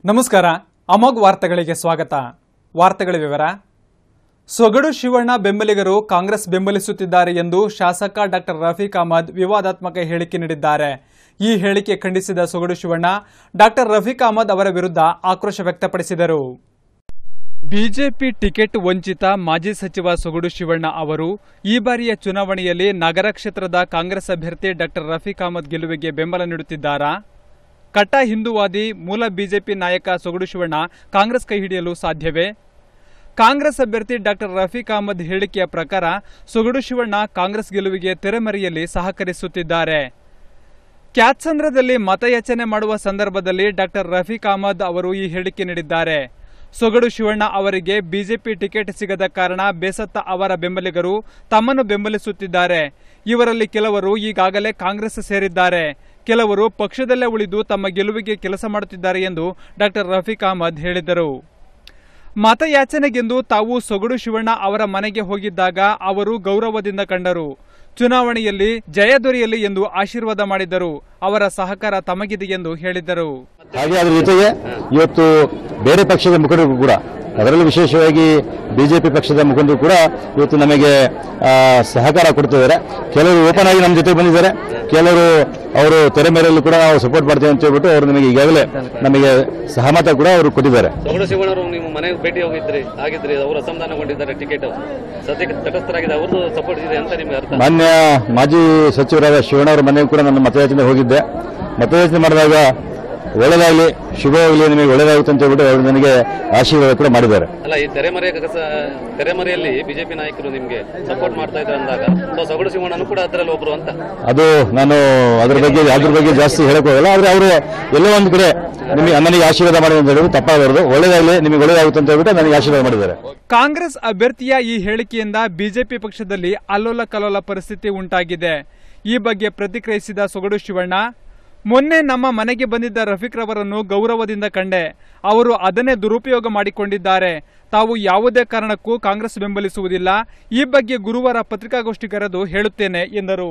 ನಮಸ್ಕಾರ ಅಮೋಘ್ ವಾರ್ತೆಗಳಿಗೆ ಸ್ವಾಗತ ವಾರ್ತೆಗಳ ವಿವರ ಸೊಗಡು ಶಿವಣ್ಣ ಬೆಂಬಲಿಗರು ಕಾಂಗ್ರೆಸ್ ಬೆಂಬಲಿಸುತ್ತಿದ್ದಾರೆ ಎಂದು ಶಾಸಕ ಡಾಕ್ಟರ್ ರಫೀಕ್ ಅಹಮದ್ ವಿವಾದಾತ್ಮಕ ಹೇಳಿಕೆ ನೀಡಿದ್ದಾರೆ ಈ ಹೇಳಿಕೆ ಖಂಡಿಸಿದ ಸೊಗಡು ಶಿವಣ್ಣ ಡಾಕ್ಟರ್ ರಫೀಕ್ ಅಹಮದ್ ಅವರ ವಿರುದ್ಧ ಆಕ್ರೋಶ ವ್ಯಕ್ತಪಡಿಸಿದರು ಬಿಜೆಪಿ ಟಿಕೆಟ್ ವಂಚಿತ ಮಾಜಿ ಸಚಿವ ಸೊಗಡು ಶಿವಣ್ಣ ಅವರು ಈ ಬಾರಿಯ ಚುನಾವಣೆಯಲ್ಲಿ ನಗರ ಕ್ಷೇತ್ರದ ಕಾಂಗ್ರೆಸ್ ಅಭ್ಯರ್ಥಿ ಡಾಕ್ಟರ್ ರಫೀಕ್ ಅಹಮದ್ ಗೆಲುವಿಗೆ ಬೆಂಬಲ ನೀಡುತ್ತಿದ್ದಾರಾ ಕಟ್ಟ ಹಿಂದೂವಾದಿ ಮೂಲ ಬಿಜೆಪಿ ನಾಯಕ ಸೊಗಡು ಶಿವಣ್ಣ ಕಾಂಗ್ರೆಸ್ ಕೈ ಹಿಡಿಯಲು ಸಾಧ್ಯವೇ ಕಾಂಗ್ರೆಸ್ ಅಭ್ಯರ್ಥಿ ಡಾಕ್ಟರ್ ರಫೀಕ್ ಅಹಮದ್ ಹೇಳಿಕೆಯ ಪ್ರಕಾರ ಸೊಗಡು ಶಿವಣ್ಣ ಕಾಂಗ್ರೆಸ್ ಗೆಲುವಿಗೆ ತೆರೆಮರೆಯಲ್ಲಿ ಸಹಕರಿಸುತ್ತಿದ್ದಾರೆ ಕ್ಯಾತ್ಸಂದ್ರದಲ್ಲಿ ಮತಯಾಚನೆ ಮಾಡುವ ಸಂದರ್ಭದಲ್ಲಿ ಡಾಕ್ಟರ್ ರಫೀಕ್ ಅಹಮದ್ ಅವರು ಈ ಹೇಳಿಕೆ ನೀಡಿದ್ದಾರೆ ಸೊಗಡು ಶಿವಣ್ಣ ಅವರಿಗೆ ಬಿಜೆಪಿ ಟಿಕೆಟ್ ಸಿಗದ ಕಾರಣ ಬೇಸತ್ತ ಅವರ ಬೆಂಬಲಿಗರು ತಮ್ಮನ್ನು ಬೆಂಬಲಿಸುತ್ತಿದ್ದಾರೆ ಇವರಲ್ಲಿ ಕೆಲವರು ಈಗಾಗಲೇ ಕಾಂಗ್ರೆಸ್ ಸೇರಿದ್ದಾರೆ ಕೆಲವರು ಪಕ್ಷದಲ್ಲೇ ಉಳಿದು ತಮ್ಮ ಗೆಲುವಿಗೆ ಕೆಲಸ ಮಾಡುತ್ತಿದ್ದಾರೆ ಎಂದು ಡಾಕ್ಟರ್ ರಫೀಕ್ ಅಹಮದ್ ಹೇಳಿದರು ಮತಯಾಚನೆಗೆಂದು ತಾವು ಸೊಗಡು ಶಿವಣ್ಣ ಅವರ ಮನೆಗೆ ಹೋಗಿದ್ದಾಗ ಅವರು ಗೌರವದಿಂದ ಕಂಡರು ಚುನಾವಣೆಯಲ್ಲಿ ಜಯ ದೊರೆಯಲಿ ಎಂದು ಆಶೀರ್ವಾದ ಮಾಡಿದರು ಅವರ ಸಹಕಾರ ತಮಗಿದೆ ಎಂದು ಹೇಳಿದರು ಹಾಗೆ ಅದರ ಜೊತೆಗೆ ಇವತ್ತು ಬೇರೆ ಪಕ್ಷದ ಮುಖಂಡರು ಕೂಡ ಅದರಲ್ಲೂ ವಿಶೇಷವಾಗಿ ಬಿಜೆಪಿ ಪಕ್ಷದ ಮುಖಂಡರು ಕೂಡ ಇವತ್ತು ನಮಗೆ ಆ, ಸಹಕಾರ ಕೊಡ್ತಿದ್ದಾರೆ ಕೆಲವರು ಓಪನ್ ಆಗಿ ನಮ್ಮ ಜೊತೆ ಬಂದಿದ್ದಾರೆ ಕೆಲವರು ಅವರು ತೆರೆ ಮೇಲೆಲ್ಲೂ ಕೂಡ ನಾವು ಸಪೋರ್ಟ್ ಮಾಡ್ತೇವೆ ಅಂತ ಹೇಳ್ಬಿಟ್ಟು ಅವರು ನಮಗೆ ಈಗಾಗಲೇ ನಮಗೆ ಸಹಮತ ಕೂಡ ಅವರು ಕೊಟ್ಟಿದ್ದಾರೆ ಸೊಗಡು ಶಿವಣ್ಣವರು ನೀವು ಮನೆಗೆ ಭೇಟಿ ಹೋಗಿದ್ರಿ ಆಗಿದ್ರಿ ಅವರು ಅಸಮಾಧಾನಗೊಂಡಿದ್ದಾರೆ ಟಿಕೆಟ್ ಸದ್ಯಕ್ಕೆ ತಟಸ್ಥರಾಗಿದೆ ಅವ್ರದ್ದು ಸಪೋರ್ಟ್ ಇದೆ ಅಂತ ನಿಮ್ಗೆ ಅರ್ಥ ಮಾನ್ಯ ಮಾಜಿ ಸಚಿವರಾದ ಶಿವಣ್ಣ ಅವರ ಮನೆಗೂ ಕೂಡ ನಾನು ಮತಯಾಚನೆ ಹೋಗಿದ್ದೆ ಮತಯಾಚನೆ ಮಾಡಿದಾಗ ಒಳ್ಳೆದಾಗಲಿ ಶುಭವಾಗಲಿ ನಿಮಗೆ ಒಳ್ಳೆದಾಗುತ್ತೆ ಅಂತ ಹೇಳ್ಬಿಟ್ಟು ಅವರು ನನಗೆ ಆಶೀರ್ವಾದ ಕೂಡ ಮಾಡಿದ್ದಾರೆ ಅಲ್ಲ ಈ ತೆರೆಮರೆ ಕಸ- ತೆರೆಮರೆಯಲ್ಲಿ ಬಿಜೆಪಿ ನಾಯಕರು ನಿಮ್ಗೆ ಸಪೋರ್ಟ್ ಮಾಡ್ತಾ ಇದ್ದಾರೆ ಅಂದಾಗ ಸೊ ಸೊಗಡು ಶಿವಣ್ಣನು ಕೂಡ ಅದರಲ್ಲಿ ಒಬ್ರು ಅಂತ ಅದು ನಾನು ಅದ್ರ ಬಗ್ಗೆ ಅದ್ರ ಬಗ್ಗೆ ಜಾಸ್ತಿ ಹೇಳಕ್ ಹೋಗಲ್ಲ ಆದ್ರೆ ಅವರು ಎಲ್ಲೋ ಒಂದು ಕಡೆ ನಿಮಗೆ ನನಗೆ ಆಶೀರ್ವಾದ ಮಾಡಿ ಅಂತ ಹೇಳಿದ್ರು ತಪ್ಪಾಗಬಾರ್ದು ಒಳ್ಳೇದಾಗಲಿ ನಿಮಗೆ ಒಳ್ಳೇದಾಗುತ್ತೆ ಅಂತ ಹೇಳ್ಬಿಟ್ಟು ನನಗೆ ಆಶೀರ್ವಾದ ಮಾಡಿದ್ದಾರೆ ಕಾಂಗ್ರೆಸ್ ಅಭ್ಯರ್ಥಿಯ ಈ ಹೇಳಿಕೆಯಿಂದ ಬಿಜೆಪಿ ಪಕ್ಷದಲ್ಲಿ ಅಲ್ಲೋಲ ಕಲ್ಲೋಲ ಪರಿಸ್ಥಿತಿ ಉಂಟಾಗಿದೆ ಈ ಬಗ್ಗೆ ಪ್ರತಿಕ್ರಿಯಿಸಿದ ಸೊಗಡು ಶಿವಣ್ಣ ಮೊನ್ನೆ ನಮ್ಮ ಮನೆಗೆ ಬಂದಿದ್ದ ರಫೀಕ್ ರವರನ್ನು ಗೌರವದಿಂದ ಕಂಡೆ ಅವರು ಅದನ್ನೇ ದುರುಪಯೋಗ ಮಾಡಿಕೊಂಡಿದ್ದಾರೆ ತಾವು ಯಾವುದೇ ಕಾರಣಕ್ಕೂ ಕಾಂಗ್ರೆಸ್ ಬೆಂಬಲಿಸುವುದಿಲ್ಲ ಈ ಬಗ್ಗೆ ಗುರುವಾರ ಪತ್ರಿಕಾಗೋಷ್ಠಿ ಕರೆದು ಹೇಳುತ್ತೇನೆ ಎಂದರು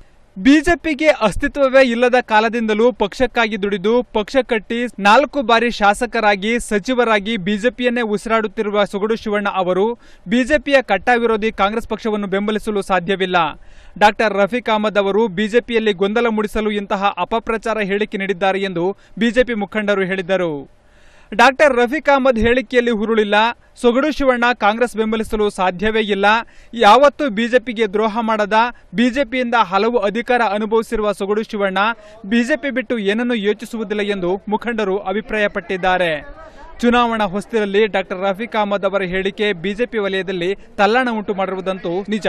ಬಿಜೆಪಿಗೆ ಅಸ್ತಿತ್ವವೇ ಇಲ್ಲದ ಕಾಲದಿಂದಲೂ ಪಕ್ಷಕ್ಕಾಗಿ ದುಡಿದು ಪಕ್ಷ ಕಟ್ಟಿ ನಾಲ್ಕು ಬಾರಿ ಶಾಸಕರಾಗಿ ಸಚಿವರಾಗಿ ಬಿಜೆಪಿಯನ್ನೇ ಉಸಿರಾಡುತ್ತಿರುವ ಸೊಗಡು ಶಿವಣ್ಣ ಅವರು ಬಿಜೆಪಿಯ ಕಟ್ಟ ವಿರೋಧಿ ಕಾಂಗ್ರೆಸ್ ಪಕ್ಷವನ್ನು ಬೆಂಬಲಿಸಲು ಸಾಧ್ಯವಿಲ್ಲ ಡಾಕ್ಟರ್ ರಫೀಕ್ ಅಹಮದ್ ಅವರು ಬಿಜೆಪಿಯಲ್ಲಿ ಗೊಂದಲ ಮೂಡಿಸಲು ಇಂತಹ ಅಪಪ್ರಚಾರ ಹೇಳಿಕೆ ನೀಡಿದ್ದಾರೆ ಎಂದು ಬಿಜೆಪಿ ಮುಖಂಡರು ಹೇಳಿದರು ಡಾಕ್ಟರ್ ರಫೀಕ್ ಅಹಮದ್ ಹೇಳಿಕೆಯಲ್ಲಿ ಹುರುಳಿಲ್ಲ ಸೊಗಡು ಶಿವಣ್ಣ ಕಾಂಗ್ರೆಸ್ ಬೆಂಬಲಿಸಲು ಸಾಧ್ಯವೇ ಇಲ್ಲ ಯಾವತ್ತೂ ಬಿಜೆಪಿಗೆ ದ್ರೋಹ ಮಾಡದ ಬಿಜೆಪಿಯಿಂದ ಹಲವು ಅಧಿಕಾರ ಅನುಭವಿಸಿರುವ ಸೊಗಡು ಶಿವಣ್ಣ ಬಿಜೆಪಿ ಬಿಟ್ಟು ಏನನ್ನೂ ಯೋಚಿಸುವುದಿಲ್ಲ ಎಂದು ಮುಖಂಡರು ಅಭಿಪ್ರಾಯಪಟ್ಟಿದ್ದಾರೆ ಚುನಾವಣಾ ಹೊಸ್ತಿಲಲ್ಲಿ ಡಾಕ್ಟರ್ ರಫೀಕ್ ಅಹಮದ್ ಅವರ ಹೇಳಿಕೆ ಬಿಜೆಪಿ ವಲಯದಲ್ಲಿ ತಲ್ಲಣ ಉಂಟು ಮಾಡಿರುವುದಂತೂ ನಿಜ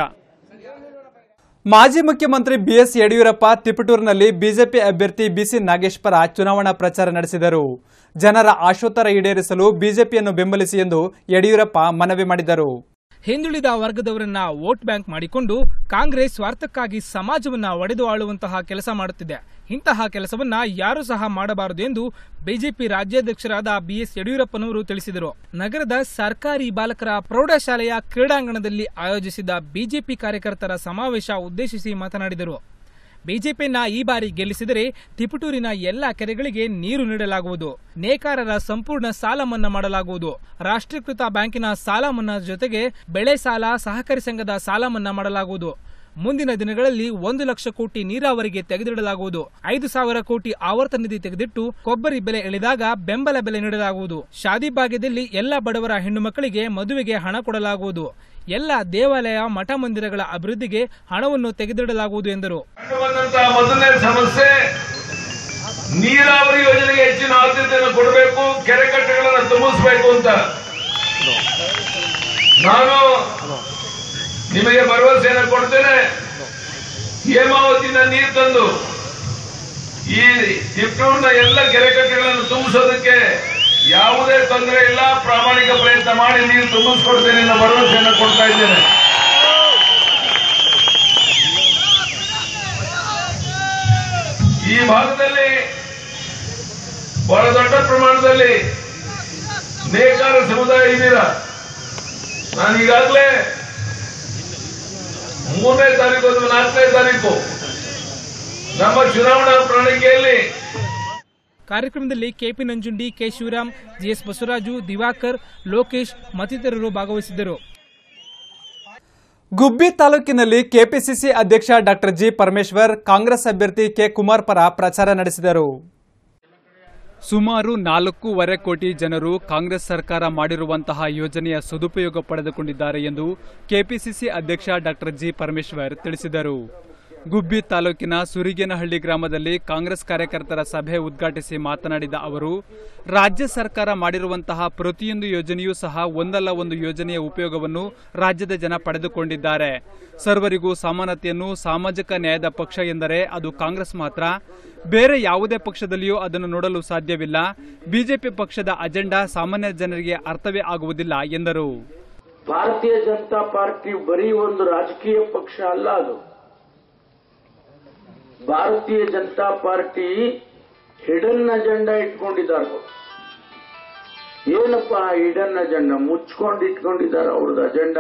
ಮಾಜಿ ಮುಖ್ಯಮಂತ್ರಿ ಬಿಎಸ್ ಯಡಿಯೂರಪ್ಪ ತಿಪಟೂರಿನಲ್ಲಿ ಬಿಜೆಪಿ ಅಭ್ಯರ್ಥಿ ಬಿಸಿ ನಾಗೇಶ್ ಪರ ಚುನಾವಣಾ ಪ್ರಚಾರ ನಡೆಸಿದರು ಜನರ ಆಶೋತ್ತರ ಈಡೇರಿಸಲು ಬಿಜೆಪಿಯನ್ನು ಬೆಂಬಲಿಸಿ ಎಂದು ಯಡಿಯೂರಪ್ಪ ಮನವಿ ಮಾಡಿದರು ಹಿಂದುಳಿದ ವರ್ಗದವರನ್ನ ವೋಟ್ ಬ್ಯಾಂಕ್ ಮಾಡಿಕೊಂಡು ಕಾಂಗ್ರೆಸ್ ಸ್ವಾರ್ಥಕ್ಕಾಗಿ ಸಮಾಜವನ್ನ ಒಡೆದು ಆಳುವಂತಹ ಕೆಲಸ ಮಾಡುತ್ತಿದೆ ಇಂತಹ ಕೆಲಸವನ್ನ ಯಾರೂ ಸಹ ಮಾಡಬಾರದು ಎಂದು ಬಿಜೆಪಿ ರಾಜ್ಯಾಧ್ಯಕ್ಷರಾದ ಬಿಎಸ್ ಯಡಿಯೂರಪ್ಪನವರು ತಿಳಿಸಿದರು ನಗರದ ಸರ್ಕಾರಿ ಬಾಲಕರ ಪ್ರೌಢಶಾಲೆಯ ಕ್ರೀಡಾಂಗಣದಲ್ಲಿ ಆಯೋಜಿಸಿದ್ದ ಬಿಜೆಪಿ ಕಾರ್ಯಕರ್ತರ ಸಮಾವೇಶ ಉದ್ದೇಶಿಸಿ ಮಾತನಾಡಿದರು ಬಿಜೆಪಿಯನ್ನ ಈ ಬಾರಿ ಗೆಲ್ಲಿಸಿದರೆ ತಿಪಟೂರಿನ ಎಲ್ಲಾ ಕೆರೆಗಳಿಗೆ ನೀರು ನೀಡಲಾಗುವುದು ನೇಕಾರರ ಸಂಪೂರ್ಣ ಸಾಲ ಮನ್ನಾ ಮಾಡಲಾಗುವುದು ರಾಷ್ಟ್ರೀಕೃತ ಬ್ಯಾಂಕಿನ ಸಾಲ ಮನ್ನಾ ಜೊತೆಗೆ ಬೆಳೆ ಸಾಲ ಸಹಕಾರಿ ಸಂಘದ ಸಾಲ ಮನ್ನಾ ಮಾಡಲಾಗುವುದು ಮುಂದಿನ ದಿನಗಳಲ್ಲಿ ಒಂದು ಲಕ್ಷ ಕೋಟಿ ನೀರಾವರಿಗೆ ತೆಗೆದಿಡಲಾಗುವುದು ಐದು ಸಾವಿರ ಕೋಟಿ ಆವರ್ತ ನಿಧಿ ತೆಗೆದಿಟ್ಟು ಕೊಬ್ಬರಿ ಬೆಲೆ ಇಳಿದಾಗ ಬೆಂಬಲ ಬೆಲೆ ನೀಡಲಾಗುವುದು ಶಾದಿ ಭಾಗ್ಯದಲ್ಲಿ ಎಲ್ಲ ಬಡವರ ಹೆಣ್ಣು ಮಕ್ಕಳಿಗೆ ಮದುವೆಗೆ ಹಣ ಕೊಡಲಾಗುವುದು ಎಲ್ಲ ದೇವಾಲಯ ಮಠ ಮಂದಿರಗಳ ಅಭಿವೃದ್ಧಿಗೆ ಹಣವನ್ನು ತೆಗೆದಿಡಲಾಗುವುದು ಎಂದರು ಬಂದಂತಹ ಮೊದಲನೇ ಸಮಸ್ಯೆ ನೀರಾವರಿ ಯೋಜನೆಗೆ ಹೆಚ್ಚಿನ ಆದ್ಯತೆಯನ್ನು ಕೊಡಬೇಕು ಕೆರೆ ಕಟ್ಟೆಗಳನ್ನು ತುಂಬಿಸಬೇಕು ಅಂತ ನಾನು ನಿಮಗೆ ಭರವಸೆಯನ್ನು ಕೊಡ್ತೇನೆ ಹೇಮಾವತಿಯಿಂದ ನೀರು ತಂದು ಈ ತಿಪ್ಪೂರಿನ ಎಲ್ಲ ಕೆರೆ ಕಟ್ಟೆಗಳನ್ನು ತುಂಬಿಸೋದಕ್ಕೆ ಯಾವುದೇ ತೊಂದರೆ ಇಲ್ಲ ಪ್ರಾಮಾಣಿಕ ಪ್ರಯತ್ನ ಮಾಡಿ ನೀರು ತುಂಬಿಸ್ಕೊಡ್ತೇನೆ ಅನ್ನೋ ಭರವಸೆಯನ್ನು ಕೊಡ್ತಾ ಇದ್ದೇನೆ ಈ ಭಾಗದಲ್ಲಿ ಬಹಳ ದೊಡ್ಡ ಪ್ರಮಾಣದಲ್ಲಿ ನೇಕಾರ ಸಮುದಾಯ ಇದ್ದೀರಾ ನಾನು ಈಗಾಗಲೇ ಮೂರನೇ ತಾರೀಕು ಅಥವಾ ನಾಲ್ಕನೇ ತಾರೀಕು ನಮ್ಮ ಚುನಾವಣಾ ಪ್ರಣಾಳಿಕೆಯಲ್ಲಿ ಕಾರ್ಯಕ್ರಮದಲ್ಲಿ KP Nanjundi K Shivaram GS Basavaraju Diwakar Lokesh ಮತ್ತಿತರರು ಭಾಗವಹಿಸಿದ್ದರು ಗುಬ್ಬಿ ತಾಲೂಕಿನಲ್ಲಿ ಕೆಪಿಸಿಸಿ ಅಧ್ಯಕ್ಷ ಡಾಕ್ಟರ್ ಜಿ ಪರಮೇಶ್ವರ್ ಕಾಂಗ್ರೆಸ್ ಅಭ್ಯರ್ಥಿ ಕೆ ಕುಮಾರ್ ಪರ ಪ್ರಚಾರ ನಡೆಸಿದರು ಸುಮಾರು ನಾಲ್ಕೂವರೆ ಕೋಟಿ ಜನರು ಕಾಂಗ್ರೆಸ್ ಸರ್ಕಾರ ಮಾಡಿರುವಂತಹ ಯೋಜನೆಯ ಸದುಪಯೋಗ ಪಡೆದುಕೊಂಡಿದ್ದಾರೆ ಎಂದು ಕೆಪಿಸಿಸಿ ಅಧ್ಯಕ್ಷ ಡಾಕ್ಟರ್ ಜಿ ಪರಮೇಶ್ವರ್ ತಿಳಿಸಿದರು ಗುಬ್ಬಿ ತಾಲೂಕಿನ ಸುರಿಗೇನಹಳ್ಳಿ ಗ್ರಾಮದಲ್ಲಿ ಕಾಂಗ್ರೆಸ್ ಕಾರ್ಯಕರ್ತರ ಸಭೆ ಉದ್ಘಾಟಿಸಿ ಮಾತನಾಡಿದ ಅವರು ರಾಜ್ಯ ಸರ್ಕಾರ ಮಾಡಿರುವಂತಹ ಪ್ರತಿಯೊಂದು ಯೋಜನೆಯೂ ಸಹ ಒಂದಲ್ಲ ಒಂದು ಯೋಜನೆಯ ಉಪಯೋಗವನ್ನು ರಾಜ್ಯದ ಜನ ಪಡೆದುಕೊಂಡಿದ್ದಾರೆ ಸರ್ವರಿಗೂ ಸಮಾನತೆಯನ್ನು ಸಾಮಾಜಿಕ ನ್ಯಾಯದ ಪಕ್ಷ ಎಂದರೆ ಅದು ಕಾಂಗ್ರೆಸ್ ಮಾತ್ರ ಬೇರೆ ಯಾವುದೇ ಪಕ್ಷದಲ್ಲಿಯೂ ಅದನ್ನು ನೋಡಲು ಸಾಧ್ಯವಿಲ್ಲ ಬಿಜೆಪಿ ಪಕ್ಷದ ಅಜೆಂಡಾ ಸಾಮಾನ್ಯ ಜನರಿಗೆ ಅರ್ಥವೇ ಆಗುವುದಿಲ್ಲ ಎಂದರು ಭಾರತೀಯ ಜನತಾ ಪಾರ್ಟಿ ಬರೀ ಒಂದು ರಾಜಕೀಯ ಪಕ್ಷ ಅಲ್ಲ ಅದು ಭಾರತೀಯ ಜನತಾ ಪಾರ್ಟಿ ಹಿಡನ್ ಅಜೆಂಡಾ ಇಟ್ಕೊಂಡಿದ್ದಾರೆ ಏನಪ್ಪ ಹಿಡನ್ ಅಜೆಂಡಾ ಮುಚ್ಕೊಂಡು ಇಟ್ಕೊಂಡಿದ್ದಾರೆ ಅವ್ರದ್ದು ಅಜೆಂಡಾ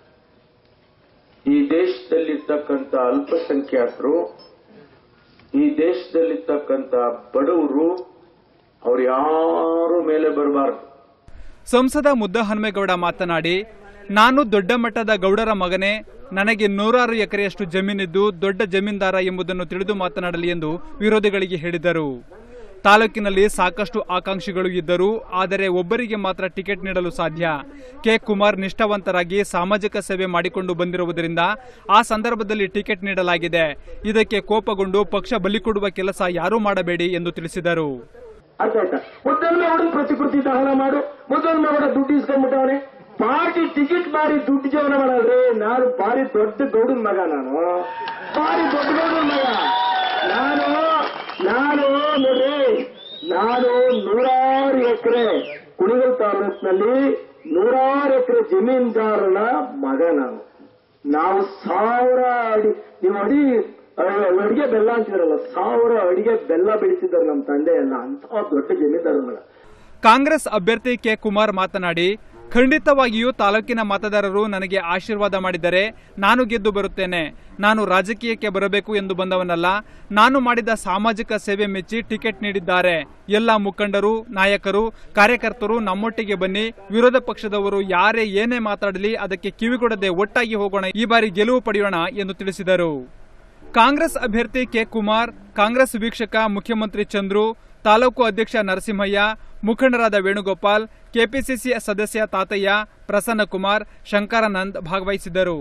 ಈ ದೇಶದಲ್ಲಿರ್ತಕ್ಕಂಥ ಅಲ್ಪಸಂಖ್ಯಾತರು ಈ ದೇಶದಲ್ಲಿರ್ತಕ್ಕಂಥ ಬಡವರು ಅವ್ರು ಯಾರು ಮೇಲೆ ಬರಬಾರ್ದು ಸಂಸದ ಮುದ್ದಹನುಮೇಗೌಡ ಮಾತನಾಡಿ ನಾನು ದೊಡ್ಡ ಮಟ್ಟದ ಗೌಡರ ಮಗನೇ ನನಗೆ ನೂರಾರು ಎಕರೆಯಷ್ಟು ಜಮೀನಿದ್ದು ದೊಡ್ಡ ಜಮೀನ್ದಾರ ಎಂಬುದನ್ನು ತಿಳಿದು ಮಾತನಾಡಲಿ ಎಂದು ವಿರೋಧಿಗಳಿಗೆ ಹೇಳಿದರು ತಾಲೂಕಿನಲ್ಲಿ ಸಾಕಷ್ಟು ಆಕಾಂಕ್ಷಿಗಳು ಇದ್ದರು ಆದರೆ ಒಬ್ಬರಿಗೆ ಮಾತ್ರ ಟಿಕೆಟ್ ನೀಡಲು ಸಾಧ್ಯ ಕೆ ಕುಮಾರ್ ನಿಷ್ಠಾವಂತರಾಗಿ ಸಾಮಾಜಿಕ ಸೇವೆ ಮಾಡಿಕೊಂಡು ಬಂದಿರುವುದರಿಂದ ಆ ಸಂದರ್ಭದಲ್ಲಿ ಟಿಕೆಟ್ ನೀಡಲಾಗಿದೆ ಇದಕ್ಕೆ ಕೋಪಗೊಂಡು ಪಕ್ಷ ಬಲಿಕೊಡುವ ಕೆಲಸ ಯಾರೂ ಮಾಡಬೇಡಿ ಎಂದು ತಿಳಿಸಿದರು ಅರ್ಥ ಆಯ್ತಾ ಮುದ್ದನ್ಮೇಗೌಡ ಪ್ರತಿಕೃತಿ ದಹನ ಮಾಡು ಮುದ್ದನ್ಮೇಗೌಡ ದುಡ್ಡು ಇಸ್ಕೊಂಡ್ಬಿಟ್ಟವನೆ ಪಾರ್ಟಿ ಟಿಕೆಟ್ ಮಾರಿ ದುಡ್ಡು ಜೀವನ ಮಾಡಲ್ರಿ ನಾನು ಭಾರಿ ದೊಡ್ಡ ಗೌಡನ ಮಗ ನಾನು ಭಾರಿ ದೊಡ್ಡ ಗೌಡನ ಮಗ ನಾನು ನಾನು ನೋಡ್ರಿ ನಾನು ನೂರಾರು ಎಕರೆ ಕುಣಿಗಲ್ ತಾಲೂಕಿನಲ್ಲಿ ನೂರಾರು ಎಕರೆ ಜಮೀನ್ದಾರನ ಮಗ ನಾನು ನಾವು ಸಾವಿರ ಅಡಿ ನೀವು ಅಡಿ ಅಡಿಗೆ ಬೆಲ್ಲ ಅಂತಿದ್ರಲ್ಲ ಸಾವಿರ ಅಡಿಗೆ ಬೆಲ್ಲ ಬೆಳೆಸಿದ್ದಾರೆ ನಮ್ಮ ತಂದೆ ಎಲ್ಲ ಅಂತ ದೊಡ್ಡ ಜಮೀನ್ದಾರ ಮಗ ಕಾಂಗ್ರೆಸ್ ಅಭ್ಯರ್ಥಿ ಕೆ ಕುಮಾರ್ ಮಾತನಾಡಿ ಖಂಡಿತವಾಗಿಯೂ ತಾಲೂಕಿನ ಮತದಾರರು ನನಗೆ ಆಶೀರ್ವಾದ ಮಾಡಿದರೆ ನಾನು ಗೆದ್ದು ಬರುತ್ತೇನೆ ನಾನು ರಾಜಕೀಯಕ್ಕೆ ಬರಬೇಕು ಎಂದು ಬಂದವನಲ್ಲ ನಾನು ಮಾಡಿದ ಸಾಮಾಜಿಕ ಸೇವೆ ಮೆಚ್ಚಿ ಟಿಕೆಟ್ ನೀಡಿದ್ದಾರೆ ಎಲ್ಲ ಮುಖಂಡರು ನಾಯಕರು ಕಾರ್ಯಕರ್ತರು ನಮ್ಮೊಟ್ಟಿಗೆ ಬನ್ನಿ ವಿರೋಧ ಪಕ್ಷದವರು ಯಾರೇ ಏನೇ ಮಾತಾಡಲಿ ಅದಕ್ಕೆ ಕಿವಿಗೊಡದೆ ಒಟ್ಟಾಗಿ ಹೋಗೋಣ ಈ ಬಾರಿ ಗೆಲುವು ಪಡೆಯೋಣ ಎಂದು ತಿಳಿಸಿದರು ಕಾಂಗ್ರೆಸ್ ಅಭ್ಯರ್ಥಿ ಕೆ ಕುಮಾರ್ ಕಾಂಗ್ರೆಸ್ ವೀಕ್ಷಕ ಮುಖ್ಯಮಂತ್ರಿ ಚಂದ್ರು ತಾಲೂಕು ಅಧ್ಯಕ್ಷ ನರಸಿಂಹಯ್ಯ ಮುಖಂಡರಾದ ವೇಣುಗೋಪಾಲ್ ಕೆಪಿಸಿಸಿ ಸದಸ್ಯ ತಾತಯ್ಯ ಪ್ರಸನ್ನಕುಮಾರ್ ಶಂಕರಾನಂದ್ ಭಾಗವಹಿಸಿದ್ದರು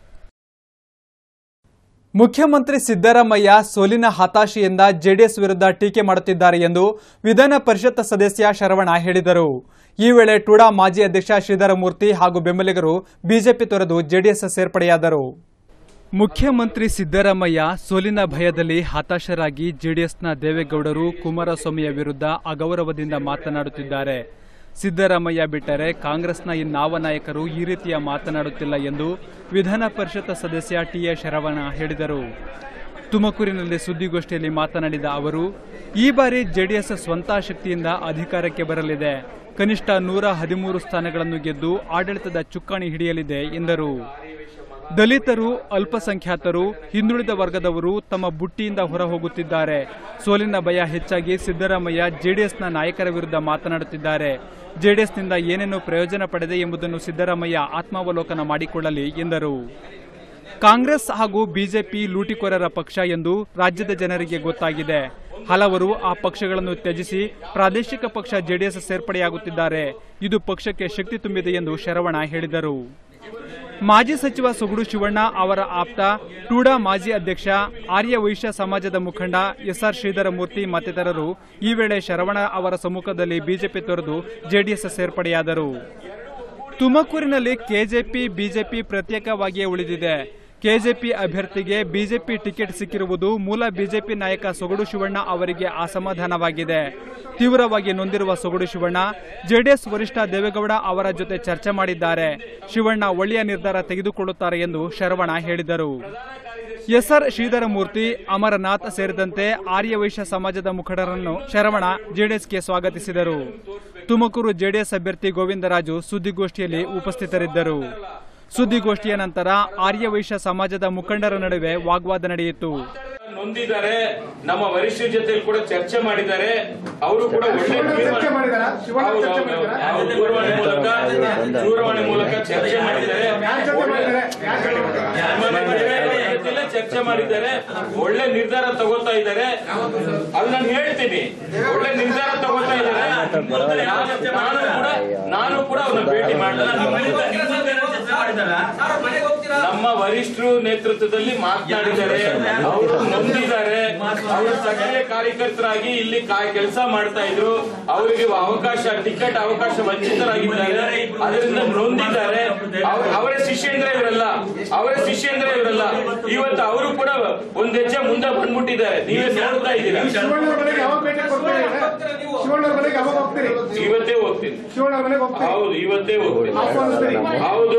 ಮುಖ್ಯಮಂತ್ರಿ ಸಿದ್ದರಾಮಯ್ಯ ಸೋಲಿನ ಹತಾಶೆಯಿಂದ ಜೆಡಿಎಸ್ ವಿರುದ್ಧ ಟೀಕೆ ಮಾಡುತ್ತಿದ್ದಾರೆ ಎಂದು ವಿಧಾನ ಪರಿಷತ್ ಸದಸ್ಯ ಶರವಣ ಹೇಳಿದರು ಈ ವೇಳೆ ಟುಡಾ ಮಾಜಿ ಅಧ್ಯಕ್ಷ ಶ್ರೀಧರಮೂರ್ತಿ ಹಾಗೂ ಬೆಂಬಲಿಗರು ಬಿಜೆಪಿ ತೊರೆದು ಜೆಡಿಎಸ್ ಸೇರ್ಪಡೆಯಾದರು ಮುಖ್ಯಮಂತ್ರಿ ಸಿದ್ದರಾಮಯ್ಯ ಸೋಲಿನ ಭಯದಲ್ಲಿ ಹತಾಶರಾಗಿ ಜೆಡಿಎಸ್ನ ದೇವೇಗೌಡರು ಕುಮಾರಸ್ವಾಮಿಯ ವಿರುದ್ಧ ಅಗೌರವದಿಂದ ಮಾತನಾಡುತ್ತಿದ್ದಾರೆ ಸಿದ್ದರಾಮಯ್ಯ ಬಿಟ್ಟರೆ ಕಾಂಗ್ರೆಸ್ನ ಇನ್ನಾವ ನಾಯಕರು ಈ ರೀತಿಯ ಮಾತನಾಡುತ್ತಿಲ್ಲ ಎಂದು ವಿಧಾನ ಪರಿಷತ್ ಸದಸ್ಯ ಟಿಎ ಶರವಣ ಹೇಳಿದರು ತುಮಕೂರಿನಲ್ಲಿ ಸುದ್ದಿಗೋಷ್ಠಿಯಲ್ಲಿ ಮಾತನಾಡಿದ ಅವರು ಈ ಬಾರಿ ಜೆಡಿಎಸ್ ಸ್ವಂತ ಶಕ್ತಿಯಿಂದ ಅಧಿಕಾರಕ್ಕೆ ಬರಲಿದೆ ಕನಿಷ್ಠ ನೂರ ಹದಿಮೂರು ಸ್ಥಾನಗಳನ್ನು ಗೆದ್ದು ಆಡಳಿತದ ಚುಕ್ಕಾಣಿ ಹಿಡಿಯಲಿದೆ ಎಂದರು ದಲಿತರು ಅಲ್ಪಸಂಖ್ಯಾತರು ಹಿಂದುಳಿದ ವರ್ಗದವರು ತಮ್ಮ ಬುಟ್ಟಿಯಿಂದ ಹೊರಹೋಗುತ್ತಿದ್ದಾರೆ ಸೋಲಿನ ಭಯ ಹೆಚ್ಚಾಗಿ ಸಿದ್ದರಾಮಯ್ಯ ಜೆಡಿಎಸ್ನ ನಾಯಕರ ವಿರುದ್ಧ ಮಾತನಾಡುತ್ತಿದ್ದಾರೆ ಜೆಡಿಎಸ್ನಿಂದ ಏನೇನು ಪ್ರಯೋಜನ ಪಡೆದೆ ಎಂಬುದನ್ನು ಸಿದ್ದರಾಮಯ್ಯ ಆತ್ಮಾವಲೋಕನ ಮಾಡಿಕೊಳ್ಳಲಿ ಎಂದರು ಕಾಂಗ್ರೆಸ್ ಹಾಗೂ ಬಿಜೆಪಿ ಲೂಟಿಕೋರರ ಪಕ್ಷ ಎಂದು ರಾಜ್ಯದ ಜನರಿಗೆ ಗೊತ್ತಾಗಿದೆ ಹಲವರು ಆ ಪಕ್ಷಗಳನ್ನು ತ್ಯಜಿಸಿ ಪ್ರಾದೇಶಿಕ ಪಕ್ಷ ಜೆಡಿಎಸ್ ಸೇರ್ಪಡೆಯಾಗುತ್ತಿದ್ದಾರೆ ಇದು ಪಕ್ಷಕ್ಕೆ ಶಕ್ತಿ ತುಂಬಿದೆ ಎಂದು ಶರವಣ ಹೇಳಿದರು ಮಾಜಿ ಸಚಿವ ಸೊಗಡು ಶಿವಣ್ಣ ಅವರ ಆಪ್ತ ಟೂಡಾ ಮಾಜಿ ಅಧ್ಯಕ್ಷ ಆರ್ಯ ವೈಶ್ಯ ಸಮಾಜದ ಮುಖಂಡ ಎಸ್ಆರ್ ಶ್ರೀಧರಮೂರ್ತಿ ಮತ್ತಿತರರು ಈ ವೇಳೆ ಶರವಣ ಅವರ ಸಮ್ಮುಖದಲ್ಲಿ ಬಿಜೆಪಿ ತೊರೆದು ಜೆಡಿಎಸ್ ಸೇರ್ಪಡೆಯಾದರು ತುಮಕೂರಿನಲ್ಲಿ ಕೆಜೆಪಿ ಬಿಜೆಪಿ ಪ್ರತ್ಯೇಕವಾಗಿಯೇ ಉಳಿದಿದೆ ಕೆಜೆಪಿ ಅಭ್ಯರ್ಥಿಗೆ ಬಿಜೆಪಿ ಟಿಕೆಟ್ ಸಿಕ್ಕಿರುವುದು ಮೂಲ ಬಿಜೆಪಿ ನಾಯಕ ಸೊಗಡು ಶಿವಣ್ಣ ಅವರಿಗೆ ಅಸಮಾಧಾನವಾಗಿದೆ ತೀವ್ರವಾಗಿ ನೊಂದಿರುವ ಸೊಗಡು ಶಿವಣ್ಣ ಜೆಡಿಎಸ್ ವರಿಷ್ಠ ದೇವೇಗೌಡ ಅವರ ಜೊತೆ ಚರ್ಚೆ ಮಾಡಿದ್ದಾರೆ ಶಿವಣ್ಣ ಒಳ್ಳೆಯ ನಿರ್ಧಾರ ತೆಗೆದುಕೊಳ್ಳುತ್ತಾರೆ ಎಂದು ಶರವಣ ಹೇಳಿದರು ಎಸ್ಆರ್ ಶ್ರೀಧರಮೂರ್ತಿ ಅಮರನಾಥ್ ಸೇರಿದಂತೆ ಆರ್ಯವೈಶ್ಯ ಸಮಾಜದ ಮುಖಂಡರನ್ನು ಶರವಣ ಜೆಡಿಎಸ್ಗೆ ಸ್ವಾಗತಿಸಿದರು ತುಮಕೂರು ಜೆಡಿಎಸ್ ಅಭ್ಯರ್ಥಿ ಗೋವಿಂದರಾಜು ಸುದ್ದಿಗೋಷ್ಠಿಯಲ್ಲಿ ಉಪಸ್ಥಿತರಿದ್ದರು ಸುದ್ದಿಗೋಷ್ಠಿಯ ನಂತರ ಆರ್ಯವೈಶ್ಯ ಸಮಾಜದ ಮುಖಂಡರ ನಡುವೆ ವಾಗ್ವಾದ ನಡೆಯಿತು ನೊಂದಿದ್ದಾರೆ ನಮ್ಮ ವರಿಷ್ಠರ ಜೊತೆ ಕೂಡ ಚರ್ಚೆ ಮಾಡಿದ್ದಾರೆ ಅವರು ಕೂಡ ಒಳ್ಳೆ ತೀರ್ಮಾನ- ಹೌದು, ಹೌದು, ಹೌದು. ಹೌದು, ದೂರವಾಣಿ ಮೂಲಕ ದೂರವಾಣಿ ಮೂಲಕ ಚರ್ಚೆ ಮಾಡಿದ್ದಾರೆ ಜೊತೆಲೆ ಚರ್ಚೆ ಮಾಡಿದ್ದಾರೆ ಒಳ್ಳೆ ನಿರ್ಧಾರ ತಗೋತಾ ಇದ್ದಾರೆ ಅದು ನಾನು ಹೇಳ್ತೀನಿ ಒಳ್ಳೆ ನಿರ್ಧಾರ ತಗೋತಾ ಇದ್ದಾರೆ ನಾನು- ನಾನು ಕೂಡ ನಾನು ಕೂಡ ಅವ್ರನ್ನ ಭೇಟಿ ಮಾಡಿಲ್ಲ ನಮ್ಮ ವರಿಷ್ಠರು ನೇತೃತ್ವದಲ್ಲಿ ಮಾತನಾಡಿದ್ದಾರೆ ಅವರು ನೊಂದಿದ್ದಾರೆ ಅವರು ಸಕ್ರಿಯ ಕಾರ್ಯಕರ್ತರಾಗಿ ಇಲ್ಲಿ ಕೆಲಸ ಮಾಡ್ತಾ ಇದ್ರು ಅವರಿಗೆ ಅವಕಾಶ ಟಿಕೆಟ್ ಅವಕಾಶ ವಂಚಿತರಾಗಿದ್ದಾರೆ ಅದರಿಂದ ನೊಂದಿದ್ದಾರೆ ಅವ್ರ- ಅವರ ಶಿಷ್ಯಂದ್ರ ಇವರಲ್ಲ ಅವರ ಶಿಷ್ಯಂದ್ರ ಇವರಲ್ಲ ಇವತ್ತು ಅವರು ಕೂಡ ಒಂದ್ ಹೆಜ್ಜೆ ಮುಂದೆ ಬಂದ್ಬಿಟ್ಟಿದ್ದಾರೆ ನೀವೇ ನೋಡ್ತಾ ಇದ್ದೀರಾ ಶಿವಣ್ಣವ್ರ ಮನೆಗೆ ಯಾವಾಗ ಭೇಟಿ ಕೊಡ್ತೀರಿ ಶಿವಣ್ಣವ್ರ ಮನೆಗೆ ಯಾವಾಗ ಹೋಗ್ತೀರಿ ಇವತ್ತೇ ಹೋಗ್ತೀನಿ ಶಿವಣ್ಣವ್ರ ಮನೆಗೆ ಹೋಗ್ತೀರಿ ಹೌದು ಇವತ್ತೇ ಹೋಗ್ತೀನಿ ಆಹ್ವಾನಿಸ್ತೀರಿ ಹೌದು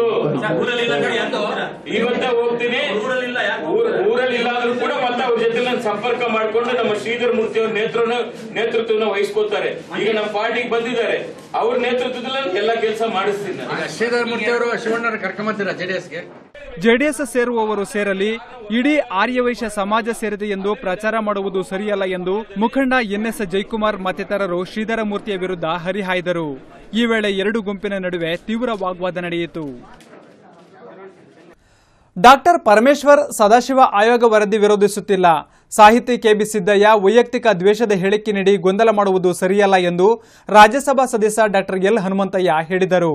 ಇವತ್ತೇ ಹೋಗ್ತೀನಿ ಊರ್- ಊರಲ್ಲಿ ಇಲ್ಲಾದ್ರೂ ಕೂಡ ಮತ್ತೆ ಅವ್ರ ಜೊತೆ ನಾನು ಸಂಪರ್ಕ ಮಾಡ್ಕೊಂಡು ನಮ್ಮ ಶ್ರೀಧರ್ ಮೂರ್ತಿ ಅವ್ರ ನೇತೃತ್ವ ನೇತೃತ್ವನ ವಹಿಸ್ಕೋತಾರೆ ಈಗ ನಮ್ಮ ಪಾರ್ಟಿಗೆ ಬಂದಿದ್ದಾರೆ ಅವ್ರ ನೇತೃತ್ವದಲ್ಲಿ ನಾನು ಎಲ್ಲ ಕೆಲಸ ಮಾಡಿಸ್ತೀನಿ ನಾನು. ಶ್ರೀಧರ್ ಮೂರ್ತಿ ಅವರು ಶಿವಣ್ಣರ ಕರ್ಕೊಂಬತ್ತೀರಾ ಜೆಡಿಎಸ್ಗೆ ಜೆಡಿಎಸ್ ಸೇರುವವರು ಸೇರಲಿ ಇಡೀ ಆರ್ಯವೈಶ್ಯ ಸಮಾಜ ಸೇರಿದೆ ಎಂದು ಪ್ರಚಾರ ಮಾಡುವುದು ಸರಿಯಲ್ಲ ಎಂದು ಮುಖಂಡ ಎನ್ಎಸ್ ಜೈಕುಮಾರ್ ಮತ್ತಿತರರು ಶ್ರೀಧರ ಮೂರ್ತಿಯ ವಿರುದ್ಧ ಹರಿಹಾಯ್ದರು ಈ ವೇಳೆ ಎರಡು ಗುಂಪಿನ ನಡುವೆ ತೀವ್ರ ವಾಗ್ವಾದ ನಡೆಯಿತು ಡಾಕ್ಟರ್ ಪರಮೇಶ್ವರ್ ಸದಾಶಿವ ಆಯೋಗ ವರದಿ ವಿರೋಧಿಸುತ್ತಿಲ್ಲ ಸಾಹಿತಿ ಕೆಬಿ ಸಿದ್ದಯ್ಯ ವೈಯಕ್ತಿಕ ದ್ವೇಷದ ಹೇಳಿಕೆ ನೀಡಿ ಗೊಂದಲ ಮಾಡುವುದು ಸರಿಯಲ್ಲ ಎಂದು ರಾಜ್ಯಸಭಾ ಸದಸ್ಯ ಡಾಕ್ಟರ್ ಎಲ್ ಹನುಮಂತಯ್ಯ ಹೇಳಿದರು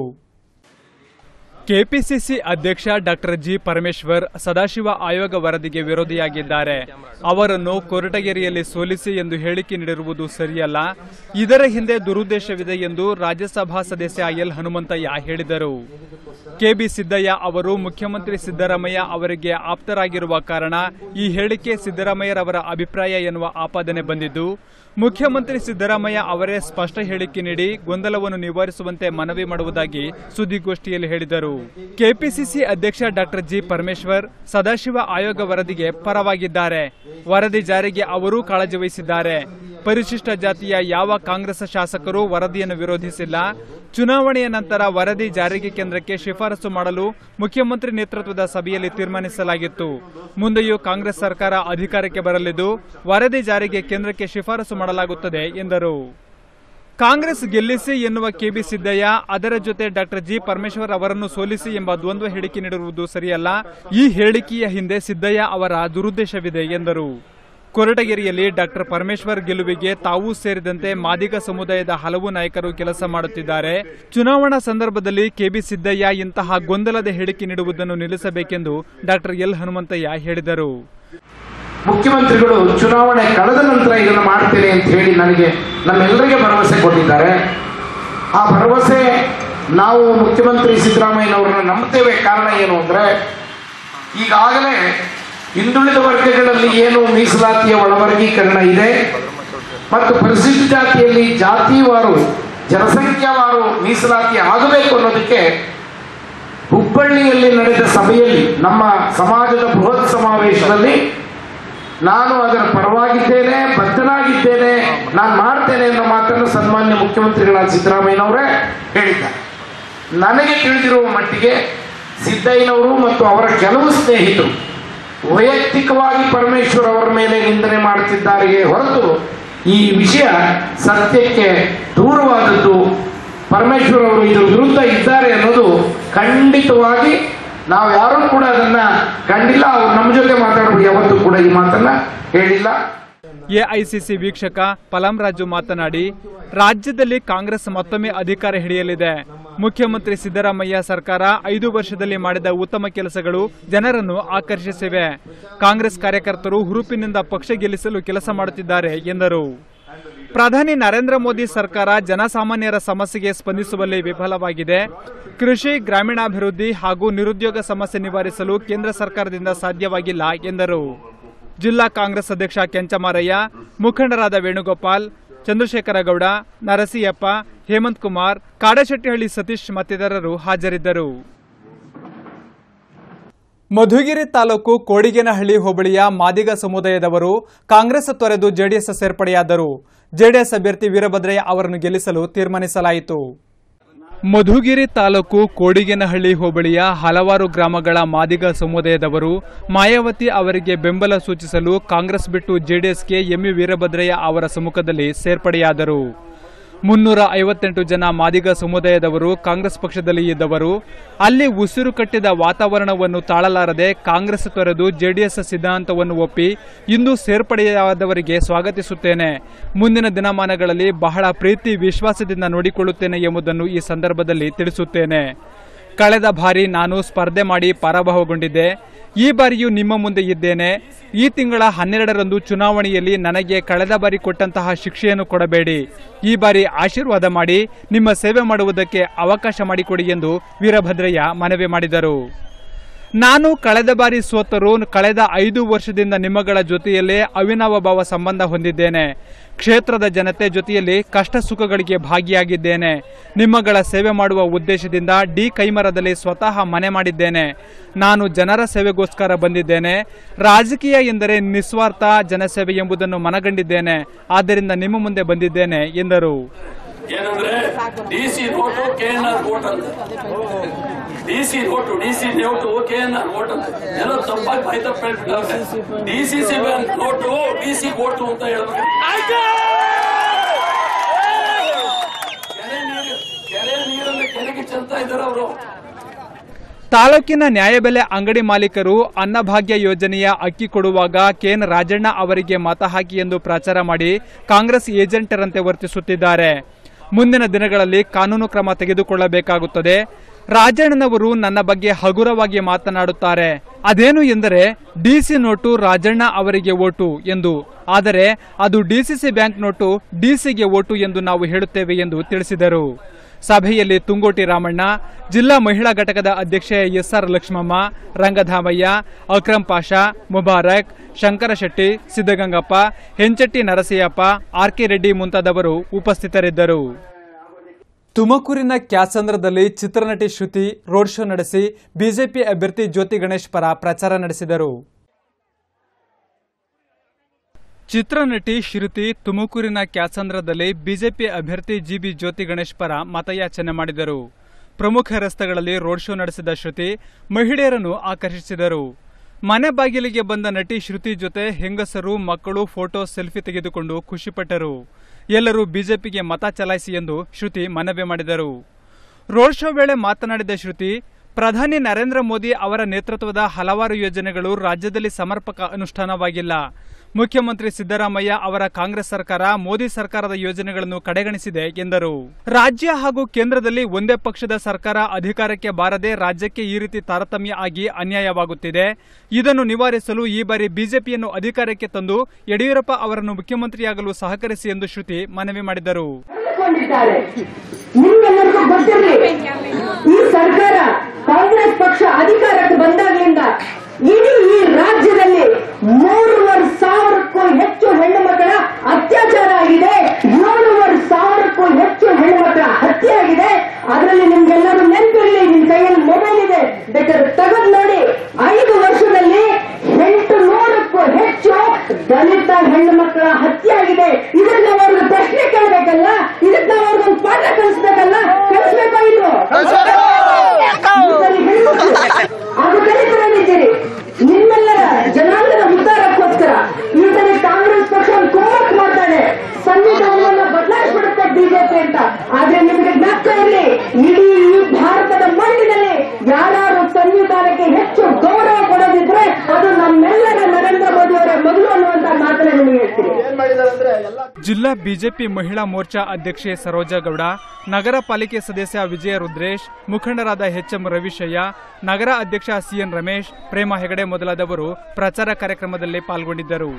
ಕೆಪಿಸಿಸಿ ಅಧ್ಯಕ್ಷ ಡಾಕ್ಟರ್ ಜಿ ಪರಮೇಶ್ವರ್ ಸದಾಶಿವ ಆಯೋಗ ವರದಿಗೆ ವಿರೋಧಿಯಾಗಿದ್ದಾರೆ ಅವರನ್ನು ಕೊರಟಗೆರೆಯಲ್ಲಿ ಸೋಲಿಸಿ ಎಂದು ಹೇಳಿಕೆ ನೀಡಿರುವುದು ಸರಿಯಲ್ಲ ಇದರ ಹಿಂದೆ ದುರುದ್ದೇಶವಿದೆ ಎಂದು ರಾಜ್ಯಸಭಾ ಸದಸ್ಯ ಎಲ್ ಹನುಮಂತಯ್ಯ ಹೇಳಿದರು ಕೆಬಿ ಸಿದ್ದಯ್ಯ ಅವರು ಮುಖ್ಯಮಂತ್ರಿ ಸಿದ್ದರಾಮಯ್ಯ ಅವರಿಗೆ ಆಪ್ತರಾಗಿರುವ ಕಾರಣ ಈ ಹೇಳಿಕೆ ಸಿದ್ದರಾಮಯ್ಯರವರ ಅಭಿಪ್ರಾಯ ಎನ್ನುವ ಆಪಾದನೆ ಬಂದಿದ್ದು ಮುಖ್ಯಮಂತ್ರಿ ಸಿದ್ದರಾಮಯ್ಯ ಅವರೇ ಸ್ಪಷ್ಟ ಹೇಳಿಕೆ ನೀಡಿ ಗೊಂದಲವನ್ನು ನಿವಾರಿಸುವಂತೆ ಮನವಿ ಮಾಡುವುದಾಗಿ ಸುದ್ದಿಗೋಷ್ಠಿಯಲ್ಲಿ ಹೇಳಿದರು ಕೆಪಿಸಿಸಿ ಅಧ್ಯಕ್ಷ ಡಾಕ್ಟರ್ ಜಿ ಪರಮೇಶ್ವರ್ ಸದಾಶಿವ ಆಯೋಗ ವರದಿಗೆ ಪರವಾಗಿದ್ದಾರೆ ವರದಿ ಜಾರಿಗೆ ಅವರೂ ಕಾಳಜಿ ವಹಿಸಿದ್ದಾರೆ ಪರಿಶಿಷ್ಟ ಜಾತಿಯ ಯಾವ ಕಾಂಗ್ರೆಸ್ ಶಾಸಕರು ವರದಿಯನ್ನು ವಿರೋಧಿಸಿಲ್ಲ ಚುನಾವಣೆಯ ನಂತರ ವರದಿ ಜಾರಿಗೆ ಕೇಂದ್ರಕ್ಕೆ ಶಿಫಾರಸು ಮಾಡಲು ಮುಖ್ಯಮಂತ್ರಿ ನೇತೃತ್ವದ ಸಭೆಯಲ್ಲಿ ತೀರ್ಮಾನಿಸಲಾಗಿತ್ತು ಮುಂದೆಯೂ ಕಾಂಗ್ರೆಸ್ ಸರ್ಕಾರ ಅಧಿಕಾರಕ್ಕೆ ಬರಲಿದ್ದು ವರದಿ ಜಾರಿಗೆ ಕೇಂದ್ರಕ್ಕೆ ಶಿಫಾರಸು ಮಾಡಲಾಗುತ್ತದೆ ಎಂದರು ಕಾಂಗ್ರೆಸ್ ಗೆಲ್ಲಿಸಿ ಎನ್ನುವ ಕೆಬಿ ಸಿದ್ದಯ್ಯ ಅದರ ಜೊತೆ ಡಾಕ್ಟರ್ ಜಿ ಪರಮೇಶ್ವರ್ ಅವರನ್ನು ಸೋಲಿಸಿ ಎಂಬ ದ್ವಂದ್ವ ಹೇಳಿಕೆ ನೀಡಿರುವುದು ಸರಿಯಲ್ಲ ಈ ಹೇಳಿಕೆಯ ಹಿಂದೆ ಸಿದ್ದಯ್ಯ ಅವರ ದುರುದ್ದೇಶವಿದೆ ಎಂದರು ಕೊರಟಗೆರೆಯಲ್ಲಿ ಡಾಕ್ಟರ್ ಪರಮೇಶ್ವರ್ ಗೆಲುವಿಗೆ ತಾವೂ ಸೇರಿದಂತೆ ಮಾದಿಗ ಸಮುದಾಯದ ಹಲವು ನಾಯಕರು ಕೆಲಸ ಮಾಡುತ್ತಿದ್ದಾರೆ ಚುನಾವಣಾ ಸಂದರ್ಭದಲ್ಲಿ ಕೆಬಿ ಸಿದ್ದಯ್ಯ ಇಂತಹ ಗೊಂದಲದ ಹೇಳಿಕೆ ನೀಡುವುದನ್ನು ನಿಲ್ಲಿಸಬೇಕೆಂದು ಡಾಕ್ಟರ್ ಎಲ್ ಹನುಮಂತಯ್ಯ ಹೇಳಿದರು ಮುಖ್ಯಮಂತ್ರಿಗಳು ಚುನಾವಣೆ ಕಳೆದ ನಂತರ ಇದನ್ನು ಮಾಡ್ತೇನೆ ಅಂತ ಹೇಳಿ ನನಗೆ ನಮ್ಮೆಲ್ಲರಿಗೆ ಭರವಸೆ ಕೊಟ್ಟಿದ್ದಾರೆ ಆ ಭರವಸೆ ನಾವು ಮುಖ್ಯಮಂತ್ರಿ ಸಿದ್ದರಾಮಯ್ಯನವ್ರನ್ನ ನಂಬ್ತೇವೆ ಕಾರಣ ಏನು ಅಂದ್ರೆ ಈಗಾಗಲೇ ಹಿಂದುಳಿದ ವರ್ಗಗಳಲ್ಲಿ ಏನು ಮೀಸಲಾತಿಯ ಒಳವರ್ಗೀಕರಣ ಇದೆ ಮತ್ತು ಪರಿಶಿಷ್ಟ ಜಾತಿಯಲ್ಲಿ ಜಾತಿವಾರು ಜನಸಂಖ್ಯಾವಾರು ಮೀಸಲಾತಿ ಆಗಬೇಕು ಅನ್ನೋದಕ್ಕೆ ಹುಬ್ಬಳ್ಳಿಯಲ್ಲಿ ನಡೆದ ಸಭೆಯಲ್ಲಿ ನಮ್ಮ ಸಮಾಜದ ಬೃಹತ್ ಸಮಾವೇಶದಲ್ಲಿ ನಾನು ಅದರ ಪರವಾಗಿದ್ದೇನೆ ಬದ್ಧನಾಗಿದ್ದೇನೆ ನಾನು ಮಾಡ್ತೇನೆ ಅನ್ನೋ ಮಾತನ್ನು ಸನ್ಮಾನ್ಯ ಮುಖ್ಯಮಂತ್ರಿಗಳಾದ ಸಿದ್ದರಾಮಯ್ಯನವರೇ ಹೇಳಿದ್ದಾರೆ ನನಗೆ ತಿಳಿದಿರುವ ಮಟ್ಟಿಗೆ ಸಿದ್ದಯ್ಯನವರು ಮತ್ತು ಅವರ ಕೆಲವು ಸ್ನೇಹಿತರು ವೈಯಕ್ತಿಕವಾಗಿ ಪರಮೇಶ್ವರ್ ಅವರ ಮೇಲೆ ನಿಂದನೆ ಮಾಡುತ್ತಿದ್ದಾರೆಯೇ ಹೊರತು ಈ ವಿಷಯ ಸತ್ಯಕ್ಕೆ ದೂರವಾದದ್ದು ಪರಮೇಶ್ವರ್ ಅವರು ಇದರ ವಿರುದ್ಧ ಇದ್ದಾರೆ ಅನ್ನೋದು ಖಂಡಿತವಾಗಿ ನಾವು ಯಾರೂ ಕೂಡ ಅದನ್ನ ಕಂಡಿಲ್ಲ ಅವ್ರು ನಮ್ಮ ಜೊತೆ ಮಾತಾಡುವುದು ಯಾವತ್ತೂ ಕೂಡ ಈ ಮಾತನ್ನ ಹೇಳಿಲ್ಲ ಎಐಸಿಸಿ ವೀಕ್ಷಕ ಪಲಾಂರಾಜು ಮಾತನಾಡಿ ರಾಜ್ಯದಲ್ಲಿ ಕಾಂಗ್ರೆಸ್ ಮತ್ತೊಮ್ಮೆ ಅಧಿಕಾರ ಹಿಡಿಯಲಿದೆ ಮುಖ್ಯಮಂತ್ರಿ ಸಿದ್ದರಾಮಯ್ಯ ಸರ್ಕಾರ ಐದು ವರ್ಷದಲ್ಲಿ ಮಾಡಿದ ಉತ್ತಮ ಕೆಲಸಗಳು ಜನರನ್ನು ಆಕರ್ಷಿಸಿವೆ ಕಾಂಗ್ರೆಸ್ ಕಾರ್ಯಕರ್ತರು ಹುರುಪಿನಿಂದ ಪಕ್ಷ ಗೆಲ್ಲಿಸಲು ಕೆಲಸ ಮಾಡುತ್ತಿದ್ದಾರೆ ಎಂದರು ಪ್ರಧಾನಿ ನರೇಂದ್ರ ಮೋದಿ ಸರ್ಕಾರ ಜನಸಾಮಾನ್ಯರ ಸಮಸ್ಯೆಗೆ ಸ್ಪಂದಿಸುವಲ್ಲಿ ವಿಫಲವಾಗಿದೆ ಕೃಷಿ ಗ್ರಾಮೀಣಾಭಿವೃದ್ಧಿ ಹಾಗೂ ನಿರುದ್ಯೋಗ ಸಮಸ್ಯೆ ನಿವಾರಿಸಲು ಕೇಂದ್ರ ಸರ್ಕಾರದಿಂದ ಸಾಧ್ಯವಾಗಿಲ್ಲ ಎಂದರು ಜಿಲ್ಲಾ ಕಾಂಗ್ರೆಸ್ ಅಧ್ಯಕ್ಷ ಕೆಂಚಮಾರಯ್ಯ ಮುಖಂಡರಾದ ವೇಣುಗೋಪಾಲ್ ಚಂದ್ರಶೇಖರ ಗೌಡ ನರಸಿಯಪ್ಪ ಹೇಮಂತ್ ಕುಮಾರ್ ಕಾಡಶೆಟ್ಟಿಹಳ್ಳಿ ಸತೀಶ್ ಮತ್ತಿತರರು ಹಾಜರಿದ್ದರು ಮಧುಗಿರಿ ತಾಲೂಕು ಕೋಡಿಗೇನಹಳ್ಳಿ ಹೋಬಳಿಯ ಮಾದಿಗ ಸಮುದಾಯದವರು ಕಾಂಗ್ರೆಸ್ ತೊರೆದು ಜೆಡಿಎಸ್ ಸೇರ್ಪಡೆಯಾದರು ಜೆಡಿಎಸ್ ಅಭ್ಯರ್ಥಿ ವೀರಭದ್ರಯ್ಯ ಅವರನ್ನು ಗೆಲ್ಲಿಸಲು ತೀರ್ಮಾನಿಸಲಾಯಿತು ಮಧುಗಿರಿ ತಾಲೂಕು ಕೋಡಿಗೇನಹಳ್ಳಿ ಹೋಬಳಿಯ ಹಲವಾರು ಗ್ರಾಮಗಳ ಮಾದಿಗ ಸಮುದಾಯದವರು ಮಾಯಾವತಿ ಅವರಿಗೆ ಬೆಂಬಲ ಸೂಚಿಸಲು ಕಾಂಗ್ರೆಸ್ ಬಿಟ್ಟು ಜೆಡಿಎಸ್ಗೆ ಎಂವಿ ವೀರಭದ್ರಯ್ಯ ಅವರ ಸಮ್ಮುಖದಲ್ಲಿ ಸೇರ್ಪಡೆಯಾದರು ಮುನ್ನೂರ ಐವತ್ತೆಂಟು ಜನ ಮಾದಿಗ ಸಮುದಾಯದವರು ಕಾಂಗ್ರೆಸ್ ಪಕ್ಷದಲ್ಲಿ ಇದ್ದವರು ಅಲ್ಲಿ ಉಸಿರು ಕಟ್ಟಿದ ವಾತಾವರಣವನ್ನು ತಾಳಲಾರದೆ ಕಾಂಗ್ರೆಸ್ ತೊರೆದು ಜೆಡಿಎಸ್ ಸಿದ್ಧಾಂತವನ್ನು ಒಪ್ಪಿ ಇಂದು ಸೇರ್ಪಡೆಯಾದವರಿಗೆ ಸ್ವಾಗತಿಸುತ್ತೇನೆ ಮುಂದಿನ ದಿನಮಾನಗಳಲ್ಲಿ ಬಹಳ ಪ್ರೀತಿ ವಿಶ್ವಾಸದಿಂದ ನೋಡಿಕೊಳ್ಳುತ್ತೇನೆ ಎಂಬುದನ್ನು ಈ ಸಂದರ್ಭದಲ್ಲಿ ತಿಳಿಸುತ್ತೇನೆ ಕಳೆದ ಬಾರಿ ನಾನು ಸ್ಪರ್ಧೆ ಮಾಡಿ ಪರಾಭವಗೊಂಡಿದ್ದೆ ಈ ಬಾರಿಯೂ ನಿಮ್ಮ ಮುಂದೆ ಇದ್ದೇನೆ ಈ ತಿಂಗಳ ಹನ್ನೆರಡರಂದು ಚುನಾವಣೆಯಲ್ಲಿ ನನಗೆ ಕಳೆದ ಬಾರಿ ಕೊಟ್ಟಂತಹ ಶಿಕ್ಷೆಯನ್ನು ಕೊಡಬೇಡಿ ಈ ಬಾರಿ ಆಶೀರ್ವಾದ ಮಾಡಿ ನಿಮ್ಮ ಸೇವೆ ಮಾಡುವುದಕ್ಕೆ ಅವಕಾಶ ಮಾಡಿಕೊಡಿ ಎಂದು ವೀರಭದ್ರಯ್ಯ ಮನವಿ ಮಾಡಿದರು ನಾನು ಕಳೆದ ಬಾರಿ ಸೋತರು ಕಳೆದ ಐದು ವರ್ಷದಿಂದ ನಿಮ್ಮಗಳ ಜೊತೆಯಲ್ಲೇ ಅವಿನಾವ ಭಾವ ಸಂಬಂಧ ಹೊಂದಿದ್ದೇನೆ ಕ್ಷೇತ್ರದ ಜನತೆ ಜೊತೆಯಲ್ಲಿ ಕಷ್ಟ ಸುಖಗಳಿಗೆ ಭಾಗಿಯಾಗಿದ್ದೇನೆ ನಿಮ್ಮಗಳ ಸೇವೆ ಮಾಡುವ ಉದ್ದೇಶದಿಂದ ಡಿ ಕೈಮರದಲ್ಲಿ ಸ್ವತಃ ಮನೆ ಮಾಡಿದ್ದೇನೆ ನಾನು ಜನರ ಸೇವೆಗೋಸ್ಕರ ಬಂದಿದ್ದೇನೆ ರಾಜಕೀಯ ಎಂದರೆ ನಿಸ್ವಾರ್ಥ ಜನಸೇವೆ ಎಂಬುದನ್ನು ಮನಗಂಡಿದ್ದೇನೆ ಆದ್ದರಿಂದ ನಿಮ್ಮ ಮುಂದೆ ಬಂದಿದ್ದೇನೆ ಎಂದರು ಏನಂದ್ರೆ D C note K N R vote ಅಂತ D C note D C note K N R vote ಅಂತ ಎಲ್ಲ ತಪ್ಪಾಗಿ ಮಾಹಿತಿ ಹೇಳ್ಬಿಟ್ಟಾರೆ D C C bank note D C vote ಅಂತ ಹೇಳ್ಬೇಕು ಕೆರೆ ನೀರು ಕೆರೆ ನೀರನ್ನು ಕೆರೆಗೆ ಚೆಲ್ತಾ ಇದ್ದಾರೆ ಅವರು ತಾಲೂಕಿನ ನ್ಯಾಯಬೆಲೆ ಅಂಗಡಿ ಮಾಲೀಕರು ಅನ್ನಭಾಗ್ಯ ಯೋಜನೆಯ ಅಕ್ಕಿ ಕೊಡುವಾಗ ಕೆಎನ್ ರಾಜಣ್ಣ ಅವರಿಗೆ ಮತ ಹಾಕಿ ಎಂದು ಪ್ರಚಾರ ಮಾಡಿ ಕಾಂಗ್ರೆಸ್ ಏಜೆಂಟರಂತೆ ವರ್ತಿಸುತ್ತಿದ್ದಾರೆ ಮುಂದಿನ ದಿನಗಳಲ್ಲಿ ಕಾನೂನು ಕ್ರಮ ತೆಗೆದುಕೊಳ್ಳಬೇಕಾಗುತ್ತದೆ ರಾಜಣ್ಣನವರು ನನ್ನ ಬಗ್ಗೆ ಹಗುರವಾಗಿ ಮಾತನಾಡುತ್ತಾರೆ ಅದೇನು ಎಂದರೆ ಡಿಸಿ ನೋಟು ರಾಜಣ್ಣ ಅವರಿಗೆ ಓಟು ಎಂದು ಆದರೆ ಅದು ಡಿಸಿಸಿ ಬ್ಯಾಂಕ್ ನೋಟು ಡಿಸಿಗೆ ಓಟು ಎಂದು ನಾವು ಹೇಳುತ್ತೇವೆ ಎಂದು ತಿಳಿಸಿದರು ಸಭೆಯಲ್ಲಿ ತುಂಗೋಟಿ ರಾಮಣ್ಣ ಜಿಲ್ಲಾ ಮಹಿಳಾ ಘಟಕದ ಅಧ್ಯಕ್ಷೆ ಎಸ್ಆರ್ ಲಕ್ಷ್ಮಮ್ಮ ರಂಗಧಾಮಯ್ಯ ಅಕ್ರಂ ಪಾಷಾ ಮುಬಾರಕ್ ಶಂಕರಶೆಟ್ಟಿ ಸಿದ್ದಗಂಗಪ್ಪ ಹೆಂಚಟ್ಟಿ ನರಸಯ್ಯಪ್ಪ ಆರ್ಕೆ ರೆಡ್ಡಿ ಮುಂತಾದವರು ಉಪಸ್ಥಿತರಿದ್ದರು ತುಮಕೂರಿನ ಕ್ಯಾಸಂದ್ರದಲ್ಲಿ ಚಿತ್ರನಟಿ ಶ್ರುತಿ ರೋಡ್ ಶೋ ನಡೆಸಿ ಬಿಜೆಪಿ ಅಭ್ಯರ್ಥಿ ಜ್ಯೋತಿ ಗಣೇಶ್ ಪರ ಪ್ರಚಾರ ನಡೆಸಿದರು ಚಿತ್ರನಟಿ ಶ್ರುತಿ ತುಮಕೂರಿನ ಕ್ಯಾಸಂದ್ರದಲ್ಲಿ ಬಿಜೆಪಿ ಅಭ್ಯರ್ಥಿ ಜಿಬಿ ಜ್ಯೋತಿ ಗಣೇಶ್ ಪರ ಮತಯಾಚನೆ ಮಾಡಿದರು ಪ್ರಮುಖ ರಸ್ತೆಗಳಲ್ಲಿ ರೋಡ್ ಶೋ ನಡೆಸಿದ ಶ್ರುತಿ ಮಹಿಳೆಯರನ್ನು ಆಕರ್ಷಿಸಿದರು ಮನೆ ಬಾಗಿಲಿಗೆ ಬಂದ ನಟಿ ಶ್ರುತಿ ಜೊತೆ ಹೆಂಗಸರು ಮಕ್ಕಳು ಫೋಟೋ ಸೆಲ್ಫಿ ತೆಗೆದುಕೊಂಡು ಖುಷಿಪಟ್ಟರು ಎಲ್ಲರೂ ಬಿಜೆಪಿಗೆ ಮತ ಚಲಾಯಿಸಿ ಎಂದು ಶ್ರುತಿ ಮನವಿ ಮಾಡಿದರು ರೋಡ್ ಶೋ ವೇಳೆ ಮಾತನಾಡಿದ ಶ್ರುತಿ ಪ್ರಧಾನಿ ನರೇಂದ್ರ ಮೋದಿ ಅವರ ನೇತೃತ್ವದ ಹಲವಾರು ಯೋಜನೆಗಳು ರಾಜ್ಯದಲ್ಲಿ ಸಮರ್ಪಕ ಅನುಷ್ಠಾನವಾಗಿಲ್ಲ ಮುಖ್ಯಮಂತ್ರಿ ಸಿದ್ದರಾಮಯ್ಯ ಅವರ ಕಾಂಗ್ರೆಸ್ ಸರ್ಕಾರ ಮೋದಿ ಸರ್ಕಾರದ ಯೋಜನೆಗಳನ್ನು ಕಡೆಗಣಿಸಿದೆ ಎಂದರು ರಾಜ್ಯ ಹಾಗೂ ಕೇಂದ್ರದಲ್ಲಿ ಒಂದೇ ಪಕ್ಷದ ಸರ್ಕಾರ ಅಧಿಕಾರಕ್ಕೆ ಬಾರದೆ ರಾಜ್ಯಕ್ಕೆ ಈ ರೀತಿ ತಾರತಮ್ಯ ಆಗಿ ಅನ್ಯಾಯವಾಗುತ್ತಿದೆ ಇದನ್ನು ನಿವಾರಿಸಲು ಈ ಬಾರಿ ಬಿಜೆಪಿಯನ್ನು ಅಧಿಕಾರಕ್ಕೆ ತಂದು ಯಡಿಯೂರಪ್ಪ ಅವರನ್ನು ಮುಖ್ಯಮಂತ್ರಿಯಾಗಲು ಸಹಕರಿಸಿ ಎಂದು ಶ್ರುತಿ ಮನವಿ ಮಾಡಿದರು ಕೊಂಡಿದ್ದಾರೆ ನಿಮ್ಗೆಲ್ಲರಿಗೂ ಗೊತ್ತಿರಲಿ ಈ ಸರ್ಕಾರ ಕಾಂಗ್ರೆಸ್ ಪಕ್ಷ ಅಧಿಕಾರಕ್ಕೆ ಬಂದಾಗಲಿಂದ ಇಡೀ ಈ ರಾಜ್ಯದಲ್ಲಿ ಮೂರುವರೆ ಸಾವಿರಕ್ಕೂ ಹೆಚ್ಚು ಹೆಣ್ಣು ಮಕ್ಕಳ ಅತ್ಯಾಚಾರ ಆಗಿದೆ ಏಳುವರೆ ಸಾವಿರಕ್ಕೂ ಹೆಚ್ಚು ಹೆಣ್ಣು ಮಕ್ಕಳ ಹತ್ಯೆ ಆಗಿದೆ ಅದರಲ್ಲಿ ನಿಮ್ಗೆಲ್ಲರೂ ನೆನಪಿರಲಿ ನಿಮ್ ಕೈಯಲ್ಲಿ ಮೊಬೈಲ್ ಇದೆ ಬೇಕಾದ್ರೆ ತಗೊಂಡು ನೋಡಿ ಐದು ವರ್ಷದಲ್ಲಿ ಎಂಟು ನೂರಕ್ಕೂ ಹೆಚ್ಚು ದಲಿತ ಹೆಣ್ಣು ಮಕ್ಕಳ ಹತ್ಯೆ ಆಗಿದೆ ಇದಕ್ಕೆ ನಾವು ಅವ್ರಿಗೆ ಪ್ರಶ್ನೆ ಕೇಳಬೇಕಲ್ಲ ಇದಕ್ಕೆ ನಾವು ಅವ್ರಿಗೊಂದು ಪಾಠ ಕಲಿಸ್ಬೇಕಲ್ಲ ಕಲಿಸ್ಬೇಕಾ ಇಲ್ವೋ ಇದರಲ್ಲಿ ಹೆಣ್ಮಕ್ಳು ಅದು ದಲಿತರಾಗಿದ್ದೀರಿ ನಿಮ್ಮೆಲ್ಲರ ಜನಾಂಗದ ಉದ್ಧಾರಕ್ಕೋಸ್ಕರ ಈ ಸರಿ ಕಾಂಗ್ರೆಸ್ ಪಕ್ಷ ಒಂದು ಕುಮ್ಮಕ್ ಮಾಡ್ತಾನೆ ಸಂವಿಧಾನವನ್ನ ಬದಲಾಯಿಸ್ಬಿಡುತ್ತೆ ಬಿಜೆಪಿ ಅಂತ ಆದ್ರೆ ನಿಮಗೆ ಜ್ಞಾಪಕ ಇರಲಿ ಇಡೀ ಈ ಭಾರತದ ಮಣ್ಣಿನಲ್ಲಿ ಯಾರು ಸಂವಿಧಾನಕ್ಕೆ ಹೆಚ್ಚು ಗೌರವ ಕೊಡೋದಿದ್ರೆ ಅದು ನಮ್ಮೆಲ್ಲರ ನರೇಂದ್ರ ಮೋದಿ ಅವರ ಮೊದಲು ಅನ್ನುವಂತ ಮಾತನ್ನ ನಿಮಗೆ ಹೇಳ್ತೀನಿ ಜಿಲ್ಲಾ ಬಿಜೆಪಿ ಮಹಿಳಾ ಮೋರ್ಚಾ ಅಧ್ಯಕ್ಷೆ ಸರೋಜಾ ಗೌಡ ನಗರ ಪಾಲಿಕೆ ಸದಸ್ಯ ವಿಜಯ ರುದ್ರೇಶ್ ಮುಖಂಡರಾದ ಎಚ್ಎಂ ರವಿಶಯ್ಯ ನಗರ ಅಧ್ಯಕ್ಷ ಸಿಎನ್ ರಮೇಶ್ ಪ್ರೇಮ ಹೆಗಡೆ ಮೊದಲಾದವರು ಪ್ರಚಾರ ಕಾರ್ಯಕ್ರಮದಲ್ಲಿ ಪಾಲ್ಗೊಂಡಿದ್ದರು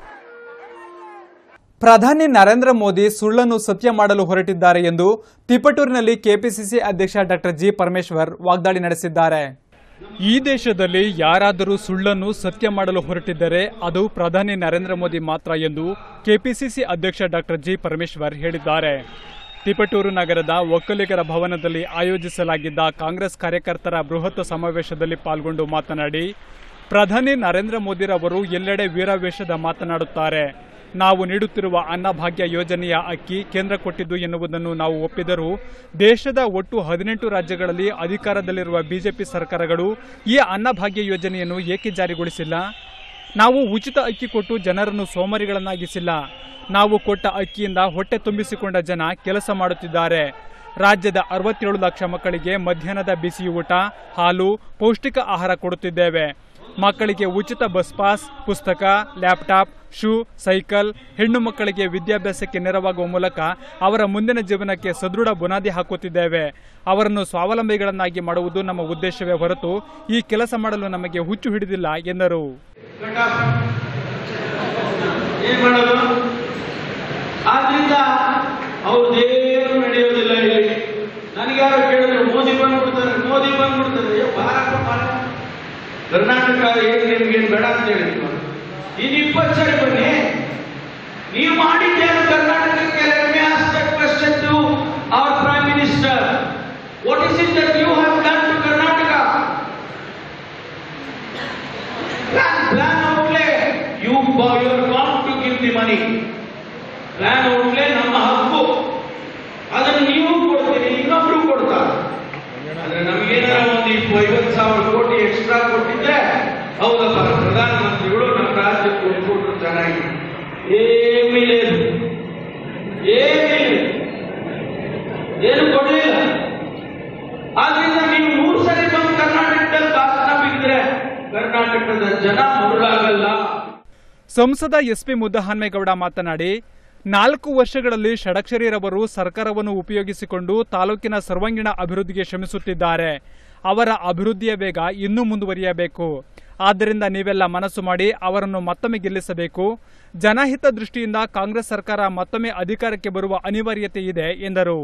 ಪ್ರಧಾನಿ ನರೇಂದ್ರ ಮೋದಿ ಸುಳ್ಳನ್ನು ಸತ್ಯ ಮಾಡಲು ಹೊರಟಿದ್ದಾರೆ ಎಂದು ತಿಪಟೂರಿನಲ್ಲಿ ಕೆಪಿಸಿಸಿ ಅಧ್ಯಕ್ಷ ಡಾಕ್ಟರ್ ಜಿ ಪರಮೇಶ್ವರ್ ವಾಗ್ದಾಳಿ ನಡೆಸಿದ್ದಾರೆ ಈ ದೇಶದಲ್ಲಿ ಯಾರಾದರೂ ಸುಳ್ಳನ್ನು ಸತ್ಯ ಮಾಡಲು ಹೊರಟಿದ್ದರೆ ಅದು ಪ್ರಧಾನಿ ನರೇಂದ್ರ ಮೋದಿ ಮಾತ್ರ ಎಂದು ಕೆಪಿಸಿಸಿ ಅಧ್ಯಕ್ಷ ಡಾಕ್ಟರ್ ಜಿ ಪರಮೇಶ್ವರ್ ಹೇಳಿದ್ದಾರೆ ತಿಪಟೂರು ನಗರದ ಒಕ್ಕಲಿಗರ ಭವನದಲ್ಲಿ ಆಯೋಜಿಸಲಾಗಿದ್ದ ಕಾಂಗ್ರೆಸ್ ಕಾರ್ಯಕರ್ತರ ಬೃಹತ್ ಸಮಾವೇಶದಲ್ಲಿ ಪಾಲ್ಗೊಂಡು ಮಾತನಾಡಿ ಪ್ರಧಾನಿ ನರೇಂದ್ರ ಮೋದಿರವರು ಎಲ್ಲೆಡೆ ವೀರಾವೇಶದ ಮಾತನಾಡುತ್ತಾರೆ ನಾವು ನೀಡುತ್ತಿರುವ ಅನ್ನಭಾಗ್ಯ ಯೋಜನೆಯ ಅಕ್ಕಿ ಕೇಂದ್ರ ಕೊಟ್ಟಿದ್ದು ಎನ್ನುವುದನ್ನು ನಾವು ಒಪ್ಪಿದರೂ ದೇಶದ ಒಟ್ಟು ಹದಿನೆಂಟು ರಾಜ್ಯಗಳಲ್ಲಿ ಅಧಿಕಾರದಲ್ಲಿರುವ ಬಿಜೆಪಿ ಸರ್ಕಾರಗಳು ಈ ಅನ್ನಭಾಗ್ಯ ಯೋಜನೆಯನ್ನು ಏಕೆ ಜಾರಿಗೊಳಿಸಿಲ್ಲ ನಾವು ಉಚಿತ ಅಕ್ಕಿ ಕೊಟ್ಟು ಜನರನ್ನು ಸೋಮಾರಿಗಳನ್ನಾಗಿಸಿಲ್ಲ ನಾವು ಕೊಟ್ಟ ಅಕ್ಕಿಯಿಂದ ಹೊಟ್ಟೆ ತುಂಬಿಸಿಕೊಂಡ ಜನ ಕೆಲಸ ಮಾಡುತ್ತಿದ್ದಾರೆ ರಾಜ್ಯದ ಅರವತ್ತೇಳು ಲಕ್ಷ ಮಕ್ಕಳಿಗೆ ಮಧ್ಯಾಹ್ನದ ಬಿಸಿ ಊಟ ಹಾಲು ಪೌಷ್ಟಿಕ ಆಹಾರ ಕೊಡುತ್ತಿದ್ದೇವೆ ಮಕ್ಕಳಿಗೆ ಉಚಿತ ಬಸ್ ಪಾಸ್ ಪುಸ್ತಕ ಲ್ಯಾಪ್ಟಾಪ್ ಶೂ ಸೈಕಲ್ ಹೆಣ್ಣು ಮಕ್ಕಳಿಗೆ ವಿದ್ಯಾಭ್ಯಾಸಕ್ಕೆ ನೆರವಾಗುವ ಮೂಲಕ ಅವರ ಮುಂದಿನ ಜೀವನಕ್ಕೆ ಸದೃಢ ಬುನಾದಿ ಹಾಕುತ್ತಿದ್ದೇವೆ ಅವರನ್ನು ಸ್ವಾವಲಂಬಿಗಳನ್ನಾಗಿ ಮಾಡುವುದು ನಮ್ಮ ಉದ್ದೇಶವೇ ಹೊರತು ಈ ಕೆಲಸ ಮಾಡಲು ನಮಗೆ ಹುಚ್ಚು ಹಿಡಿದಿಲ್ಲ ಎಂದರು ಏನ್ ಮಾಡೋದು ಆದ್ರಿಂದ ಅವ್ರದ್ದೇನು ನಡೆಯೋದಿಲ್ಲ ಇಲ್ಲಿ ನನಗ್ಯಾರು ಕೇಳಿದ್ರೆ ಮೋದಿ ಬಂದ್ಬಿಡ್ತಾರೆ ಮೋದಿ ಬಂದ್ಬಿಡ್ತಾರೆ ಏ, ಬಾರಪ್ಪ ಬಾರ ಕರ್ನಾಟಕ ಏನ್ ನಿಮ್ಗೇನು ಬೇಡ ಅಂತ ಹೇಳಿದ್ರು ಇನ್ನು ಇಪ್ಪತ್ತು ಸರಿ ಬನ್ನಿ ನೀವು ಮಾಡಿದ್ದೇನು ಕರ್ನಾಟಕಕ್ಕೆ let me ask that question to our prime minister what is it that you have done to Karnataka plan plan outlay you you are bound to give the money plan outlay ನಮ್ಮ ಹಕ್ಕು ಅದನ್ನು ನೀವು ಕೊಡ್ತೀರಿ ಇನ್ನೊಬ್ರು ಕೊಡ್ತಾರೆ ಆದ್ರೆ ನಮಗೇನಾರ ಒಂದು ಇಪ್ಪ ಐವತ್ತು ಸಾವಿರ ಕೋಟಿ ಎಕ್ಸ್ಟ್ರಾ ಕೊಟ್ಟಿದ್ರೆ ಹೌದಪ್ಪ ಪ್ರಧಾನಮಂತ್ರಿಗಳು ನಮ್ಮ ರಾಜ್ಯಕ್ಕೆ ಕೊಟ್ಬಿಟ್ರು ಚೆನ್ನಾಗಿ ಏಮಿ లేదు ಏಮಿ లేదు ಏನು ಕೊಡ್ಲಿಲ್ಲ ಆದ್ರಿಂದ ನೀವು ಮೂರು ಸರಿ ಬಂದು ಕರ್ನಾಟಕದಲ್ಲಿ ಭಾಷಣ ಬಿದ್ದರೆ ಕರ್ನಾಟಕದ ಜನ ಮರುಳಾಗಲ್ಲ ಸಂಸದ ಎಸ್ಪಿ ಮುದ್ದಹನ್ಮೇಗೌಡ ಮಾತನಾಡಿ ನಾಲ್ಕು ವರ್ಷಗಳಲ್ಲಿ ಷಡಕ್ಷರಿರವರು ಸರ್ಕಾರವನ್ನು ಉಪಯೋಗಿಸಿಕೊಂಡು ತಾಲೂಕಿನ ಸರ್ವಾಂಗೀಣ ಅಭಿವೃದ್ಧಿಗೆ ಶ್ರಮಿಸುತ್ತಿದ್ದಾರೆ ಅವರ ಅಭಿವೃದ್ಧಿಯ ವೇಗ ಇನ್ನೂ ಮುಂದುವರಿಯಬೇಕು ಆದ್ದರಿಂದ ನೀವೆಲ್ಲ ಮನಸ್ಸು ಮಾಡಿ ಅವರನ್ನು ಮತ್ತೊಮ್ಮೆ ಗೆಲ್ಲಿಸಬೇಕು ಜನಹಿತ ದೃಷ್ಟಿಯಿಂದ ಕಾಂಗ್ರೆಸ್ ಸರ್ಕಾರ ಮತ್ತೊಮ್ಮೆ ಅಧಿಕಾರಕ್ಕೆ ಬರುವ ಅನಿವಾರ್ಯತೆ ಇದೆ ಎಂದರು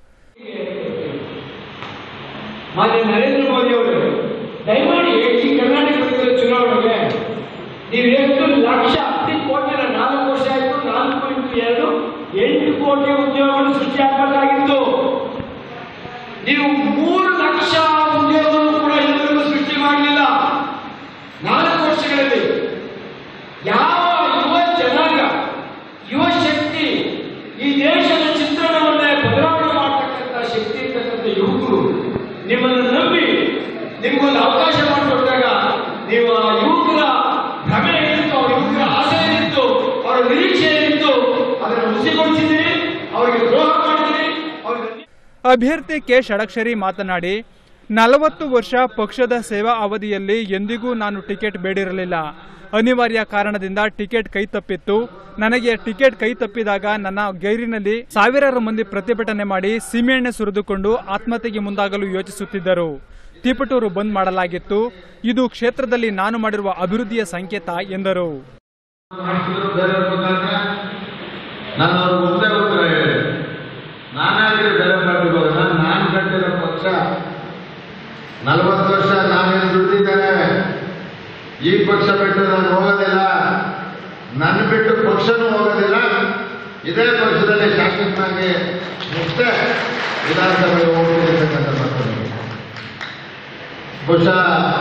ಮಾನ್ಯ ನರೇಂದ್ರ ಮೋದಿ ಅವರು ದಯಮಾಡಿ ಈ ಕರ್ನಾಟಕ ಪ್ರದೇಶದ ಚುನಾವಣೆಗೆ ನೀವು ಎಷ್ಟು ಲಕ್ಷ ಹತ್ತು ಕೋಟಿ ನಾಲ್ಕು ವರ್ಷ ಆಯ್ತು ನಾಲ್ಕು ಇಂಟು ಎರಡು ಎಂಟು ಕೋಟಿ ಉದ್ಯೋಗಗಳು ಸೃಷ್ಟಿಯಾಗಬೇಕಾಗಿತ್ತು ನೀವು ಮೂರು ಲಕ್ಷ ಉದ್ಯೋಗಗಳು ಕೂಡ ಇದುವರೆಗೂ ಸೃಷ್ಟಿ ಮಾಡಲಿಲ್ಲ ನಾಲ್ಕು ವರ್ಷಗಳಲ್ಲಿ ಯಾವ ಯುವ ಜನಾಂಗ ಯುವ ಶಕ್ತಿ ಈ ದೇಶದ ಚಿತ್ರಣವನ್ನೇ ಬದಲಾವಣೆ ಮಾಡತಕ್ಕಂಥ ಶಕ್ತಿ ಇರ್ತಕ್ಕಂಥ ಯುವಕರು ನಿಮ್ಮನ್ನು ನಂಬಿ ನಿಮ್ಗೊಂದು ಅವಕಾಶ ಮಾಡಿಕೊಟ್ಟಾಗ ನೀವು ಆ ಯುವಕರ ಭ್ರಮೆ ಏನಿತ್ತು ಅವ್ರ ಯುವಕರ ಆಸೆ ಏನಿತ್ತು ಅವರ ನಿರೀಕ್ಷೆ ಏನಿತ್ತು ಅದನ್ನು ಹುಸಿಗೊಳಿಸಿದ್ದೀರಿ ಅವರಿಗೆ ದ್ರೋಹ ಮಾಡಿದ್ದೀರಿ ಅವ್ರಿಗೆ ಅಭ್ಯರ್ಥಿ ಕೆ ಷಡಕ್ಷರಿ ಮಾತನಾಡಿ ನಲವತ್ತು ವರ್ಷ ಪಕ್ಷದ ಸೇವಾ ಅವಧಿಯಲ್ಲಿ ಎಂದಿಗೂ ನಾನು ಟಿಕೆಟ್ ಬೇಡಿರಲಿಲ್ಲ ಅನಿವಾರ್ಯ ಕಾರಣದಿಂದ ಟಿಕೆಟ್ ಕೈ ತಪ್ಪಿತ್ತು ನನಗೆ ಟಿಕೆಟ್ ಕೈ ತಪ್ಪಿದಾಗ ನನ್ನ ಗೈರಿನಲ್ಲಿ ಸಾವಿರಾರು ಮಂದಿ ಪ್ರತಿಭಟನೆ ಮಾಡಿ ಸೀಮೆಎಣ್ಣೆ ಸುರಿದುಕೊಂಡು ಆತ್ಮಹತ್ಯೆಗೆ ಮುಂದಾಗಲು ಯೋಚಿಸುತ್ತಿದ್ದರು ತಿಪಟೂರು ಬಂದ್ ಮಾಡಲಾಗಿತ್ತು ಇದು ಕ್ಷೇತ್ರದಲ್ಲಿ ನಾನು ಮಾಡಿರುವ ಅಭಿವೃದ್ಧಿಯ ಸಂಕೇತ ಎಂದರು ಮಾಡ್ತಿದ್ರು ಬೇರೆಯವ್ರ ಮುಖಾಂತರ ನಾನು ಅವ್ರಿಗೆ ಒಂದೇ ಉತ್ತರ ಹೇಳಿದೆ ನಾನಾಗಿರೋ ಬೇರೆ ಪಾರ್ಟಿಗೆ ಹೋಗೋಣ ನಾನು ಕಟ್ಟಿರೋ ಪಕ್ಷ ನಲವತ್ತು ವರ್ಷ ನಾನೇನು ದುಡ್ಡಿದ್ದೇನೆ ಈ ಪಕ್ಷ ಬಿಟ್ಟು ನಾನು ಹೋಗೋದಿಲ್ಲ ನನ್ನ ಬಿಟ್ಟು ಪಕ್ಷನೂ ಹೋಗೋದಿಲ್ಲ ಇದೇ ಪಕ್ಷದಲ್ಲಿ ಶಾಸಕನಾಗಿ ಮುಕ್ತೆ ವಿಧಾನಸಭೆಗೆ ಹೋಗ್ತೀನಿ ಅಂತಕ್ಕಂಥ ಮಾತನ್ನು ಬಹುಶಃ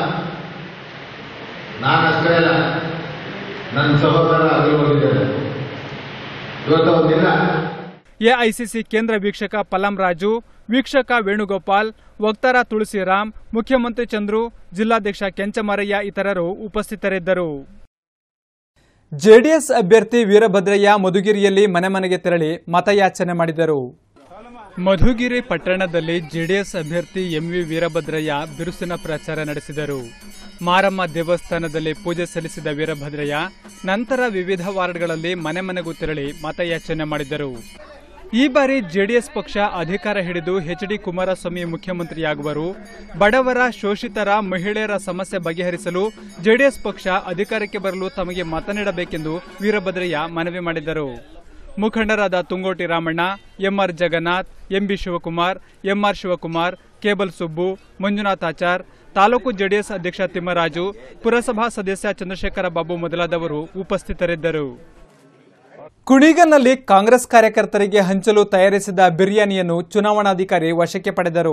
ನಾನಷ್ಟೇ ಅಲ್ಲ ನನ್ನ ಸಹೋದರ ಅಲ್ಲಿ ಹೋಗಿದ್ದಾರೆ ಇವತ್ತು ಒಂದಿಲ್ಲ ಎಐಸಿಸಿ ಕೇಂದ್ರ ವೀಕ್ಷಕ ಪಲ್ಲಂ ರಾಜು ವೀಕ್ಷಕ ವೇಣುಗೋಪಾಲ್ ವಕ್ತಾರ ತುಳಸಿರಾಮ್ ಮುಖ್ಯಮಂತ್ರಿ ಚಂದ್ರು ಜಿಲ್ಲಾಧ್ಯಕ್ಷ ಕೆಂಚಮರಯ್ಯ ಇತರರು ಉಪಸ್ಥಿತರಿದ್ದರು ಜೆಡಿಎಸ್ ಅಭ್ಯರ್ಥಿ ವೀರಭದ್ರಯ್ಯ ಮಧುಗಿರಿಯಲ್ಲಿ ಮನೆ ಮನೆಗೆ ತೆರಳಿ ಮತಯಾಚನೆ ಮಾಡಿದರು ಮಧುಗಿರಿ ಪಟ್ಟಣದಲ್ಲಿ ಜೆಡಿಎಸ್ ಅಭ್ಯರ್ಥಿ ಎಂವಿ ವೀರಭದ್ರಯ್ಯ ಬಿರುಸಿನ ಪ್ರಚಾರ ನಡೆಸಿದರು ಮಾರಮ್ಮ ದೇವಸ್ಥಾನದಲ್ಲಿ ಪೂಜೆ ಸಲ್ಲಿಸಿದ ವೀರಭದ್ರಯ್ಯ ನಂತರ ವಿವಿಧ ವಾರ್ಡ್ಗಳಲ್ಲಿ ಮನೆ ಮನೆಗೂ ತೆರಳಿ ಮತಯಾಚನೆ ಮಾಡಿದರು ಈ ಬಾರಿ ಜೆಡಿಎಸ್ ಪಕ್ಷ ಅಧಿಕಾರ ಹಿಡಿದು ಎಚ್ ಡಿ ಕುಮಾರಸ್ವಾಮಿ ಮುಖ್ಯಮಂತ್ರಿಯಾಗುವರು ಬಡವರ ಶೋಷಿತರ ಮಹಿಳೆಯರ ಸಮಸ್ಯೆ ಬಗೆಹರಿಸಲು ಜೆಡಿಎಸ್ ಪಕ್ಷ ಅಧಿಕಾರಕ್ಕೆ ಬರಲು ತಮಗೆ ಮತ ನೀಡಬೇಕೆಂದು ವೀರಭದ್ರಯ್ಯ ಮನವಿ ಮಾಡಿದರು ಮುಖಂಡರಾದ Tungoti Ramanna MR Jagannath MB Shivakumar MR Shivakumar cable Subbu Manjunath Achar ತಾಲೂಕು ಜೆಡಿಎಸ್ ಅಧ್ಯಕ್ಷ ತಿಮ್ಮರಾಜು ಪುರಸಭಾ ಸದಸ್ಯ ಚಂದ್ರಶೇಖರ ಬಾಬು ಮೊದಲಾದವರು ಉಪಸ್ಥಿತರಿದ್ದರು ಕುಣಿಗಲ್ನಲ್ಲಿ ಕಾಂಗ್ರೆಸ್ ಕಾರ್ಯಕರ್ತರಿಗೆ ಹಂಚಲು ತಯಾರಿಸಿದ ಬಿರಿಯಾನಿಯನ್ನು ಚುನಾವಣಾಧಿಕಾರಿ ವಶಕ್ಕೆ ಪಡೆದರು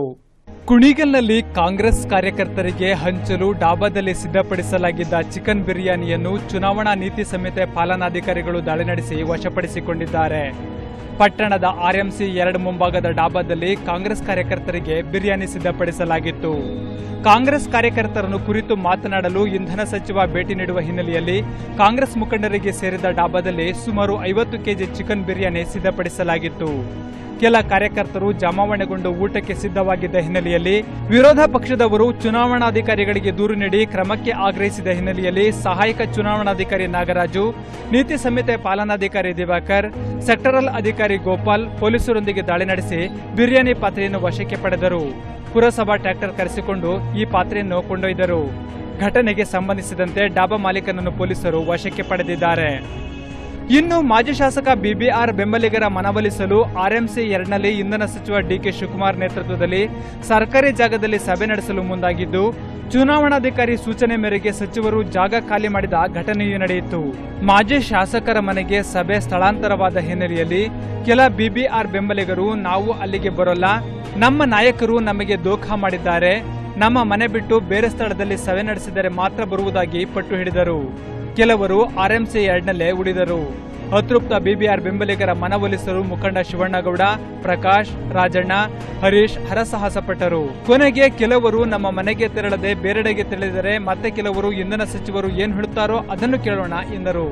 ಕುಣಿಗಲ್ನಲ್ಲಿ ಕಾಂಗ್ರೆಸ್ ಕಾರ್ಯಕರ್ತರಿಗೆ ಹಂಚಲು ಡಾಬಾದಲ್ಲಿ ಸಿದ್ಧಪಡಿಸಲಾಗಿದ್ದ ಚಿಕನ್ ಬಿರಿಯಾನಿಯನ್ನು ಚುನಾವಣಾ ನೀತಿ ಸಂಹಿತೆ ಪಾಲನಾಧಿಕಾರಿಗಳು ದಾಳಿ ನಡೆಸಿ ವಶಪಡಿಸಿಕೊಂಡಿದ್ದಾರೆ ಪಟ್ಟಣದ ಆರ್ಎಂಸಿ ಎರಡು ಮುಂಭಾಗದ ಡಾಬಾದಲ್ಲಿ ಕಾಂಗ್ರೆಸ್ ಕಾರ್ಯಕರ್ತರಿಗೆ ಬಿರಿಯಾನಿ ಸಿದ್ಧಪಡಿಸಲಾಗಿತ್ತು ಕಾಂಗ್ರೆಸ್ ಕಾರ್ಯಕರ್ತರನ್ನು ಕುರಿತು ಮಾತನಾಡಲು ಇಂಧನ ಸಚಿವ ಭೇಟಿ ನೀಡುವ ಹಿನ್ನೆಲೆಯಲ್ಲಿ ಕಾಂಗ್ರೆಸ್ ಮುಖಂಡರಿಗೆ ಸೇರಿದ ಡಾಬಾದಲ್ಲಿ ಸುಮಾರು ಐವತ್ತು ಕೆಜಿ ಚಿಕನ್ ಬಿರಿಯಾನಿ ಸಿದ್ಧಪಡಿಸಲಾಗಿತ್ತು ಕೆಲ ಕಾರ್ಯಕರ್ತರು ಜಮಾವಣೆಗೊಂಡು ಊಟಕ್ಕೆ ಸಿದ್ಧವಾಗಿದ್ದ ಹಿನ್ನೆಲೆಯಲ್ಲಿ ವಿರೋಧ ಪಕ್ಷದವರು ಚುನಾವಣಾಧಿಕಾರಿಗಳಿಗೆ ದೂರು ನೀಡಿ ಕ್ರಮಕ್ಕೆ ಆಗ್ರಹಿಸಿದ ಹಿನ್ನೆಲೆಯಲ್ಲಿ ಸಹಾಯಕ ಚುನಾವಣಾಧಿಕಾರಿ ನಾಗರಾಜು ನೀತಿ ಸಂಹಿತೆ ಪಾಲನಾಧಿಕಾರಿ ದಿವಾಕರ್ ಸೆಕ್ಟರಲ್ ಅಧಿಕಾರಿ ಗೋಪಾಲ್ ಪೊಲೀಸರೊಂದಿಗೆ ದಾಳಿ ನಡೆಸಿ ಬಿರಿಯಾನಿ ಪಾತ್ರೆಯನ್ನು ವಶಕ್ಕೆ ಪಡೆದರು ಪುರಸಭಾ ಟ್ರ್ಯಾಕ್ಟರ್ ಕರೆಸಿಕೊಂಡು ಈ ಪಾತ್ರೆಯನ್ನು ಕೊಂಡೊಯ್ದರು ಘಟನೆಗೆ ಸಂಬಂಧಿಸಿದಂತೆ ಡಾಬಾ ಮಾಲೀಕನನ್ನು ಪೊಲೀಸರು ವಶಕ್ಕೆ ಪಡೆದಿದ್ದಾರೆ ಇನ್ನು ಮಾಜಿ ಶಾಸಕ ಬಿಬಿಆರ್ ಬೆಂಬಲಿಗರ ಮನವೊಲಿಸಲು ಆರ್ಎಂಸಿ ಎರಡ್ನಲ್ಲಿ ಇಂಧನ ಸಚಿವ ಡಿಕೆ ಶಿವಕುಮಾರ್ ನೇತೃತ್ವದಲ್ಲಿ ಸರ್ಕಾರಿ ಜಾಗದಲ್ಲಿ ಸಭೆ ನಡೆಸಲು ಮುಂದಾಗಿದ್ದು ಚುನಾವಣಾಧಿಕಾರಿ ಸೂಚನೆ ಮೇರೆಗೆ ಸಚಿವರು ಜಾಗ ಖಾಲಿ ಮಾಡಿದ ಘಟನೆಯೂ ನಡೆಯಿತು ಮಾಜಿ ಶಾಸಕರ ಮನೆಗೆ ಸಭೆ ಸ್ಥಳಾಂತರವಾದ ಹಿನ್ನೆಲೆಯಲ್ಲಿ ಕೆಲ ಬಿಬಿಆರ್ ಬೆಂಬಲಿಗರು ನಾವು ಅಲ್ಲಿಗೆ ಬರೋಲ್ಲ ನಮ್ಮ ನಾಯಕರು ನಮಗೆ ದೋಖಾ ಮಾಡಿದ್ದಾರೆ ನಮ್ಮ ಮನೆ ಬಿಟ್ಟು ಬೇರೆ ಸ್ಥಳದಲ್ಲಿ ಸಭೆ ನಡೆಸಿದರೆ ಮಾತ್ರ ಬರುವುದಾಗಿ ಪಟ್ಟು ಹಿಡಿದರು ಕೆಲವರು ಆರ್ಎಂಸಿ ಎರಡ್ನಲ್ಲೇ ಉಳಿದರು ಅತೃಪ್ತ ಬಿಬಿಆರ್ ಬೆಂಬಲಿಗರ ಮನವೊಲಿಸಲು ಮುಖಂಡ ಶಿವಣ್ಣಗೌಡ ಪ್ರಕಾಶ್ ರಾಜಣ್ಣ ಹರೀಶ್ ಹರಸಾಹಸಪಟ್ಟರು ಕೊನೆಗೆ ಕೆಲವರು ನಮ್ಮ ಮನೆಗೆ ತೆರಳದೆ ಬೇರೆಡೆಗೆ ತೆರಳಿದರೆ ಮತ್ತೆ ಕೆಲವರು ಇಂಧನ ಸಚಿವರು ಏನ್ ಹೇಳುತ್ತಾರೋ ಅದನ್ನು ಕೇಳೋಣ ಎಂದರು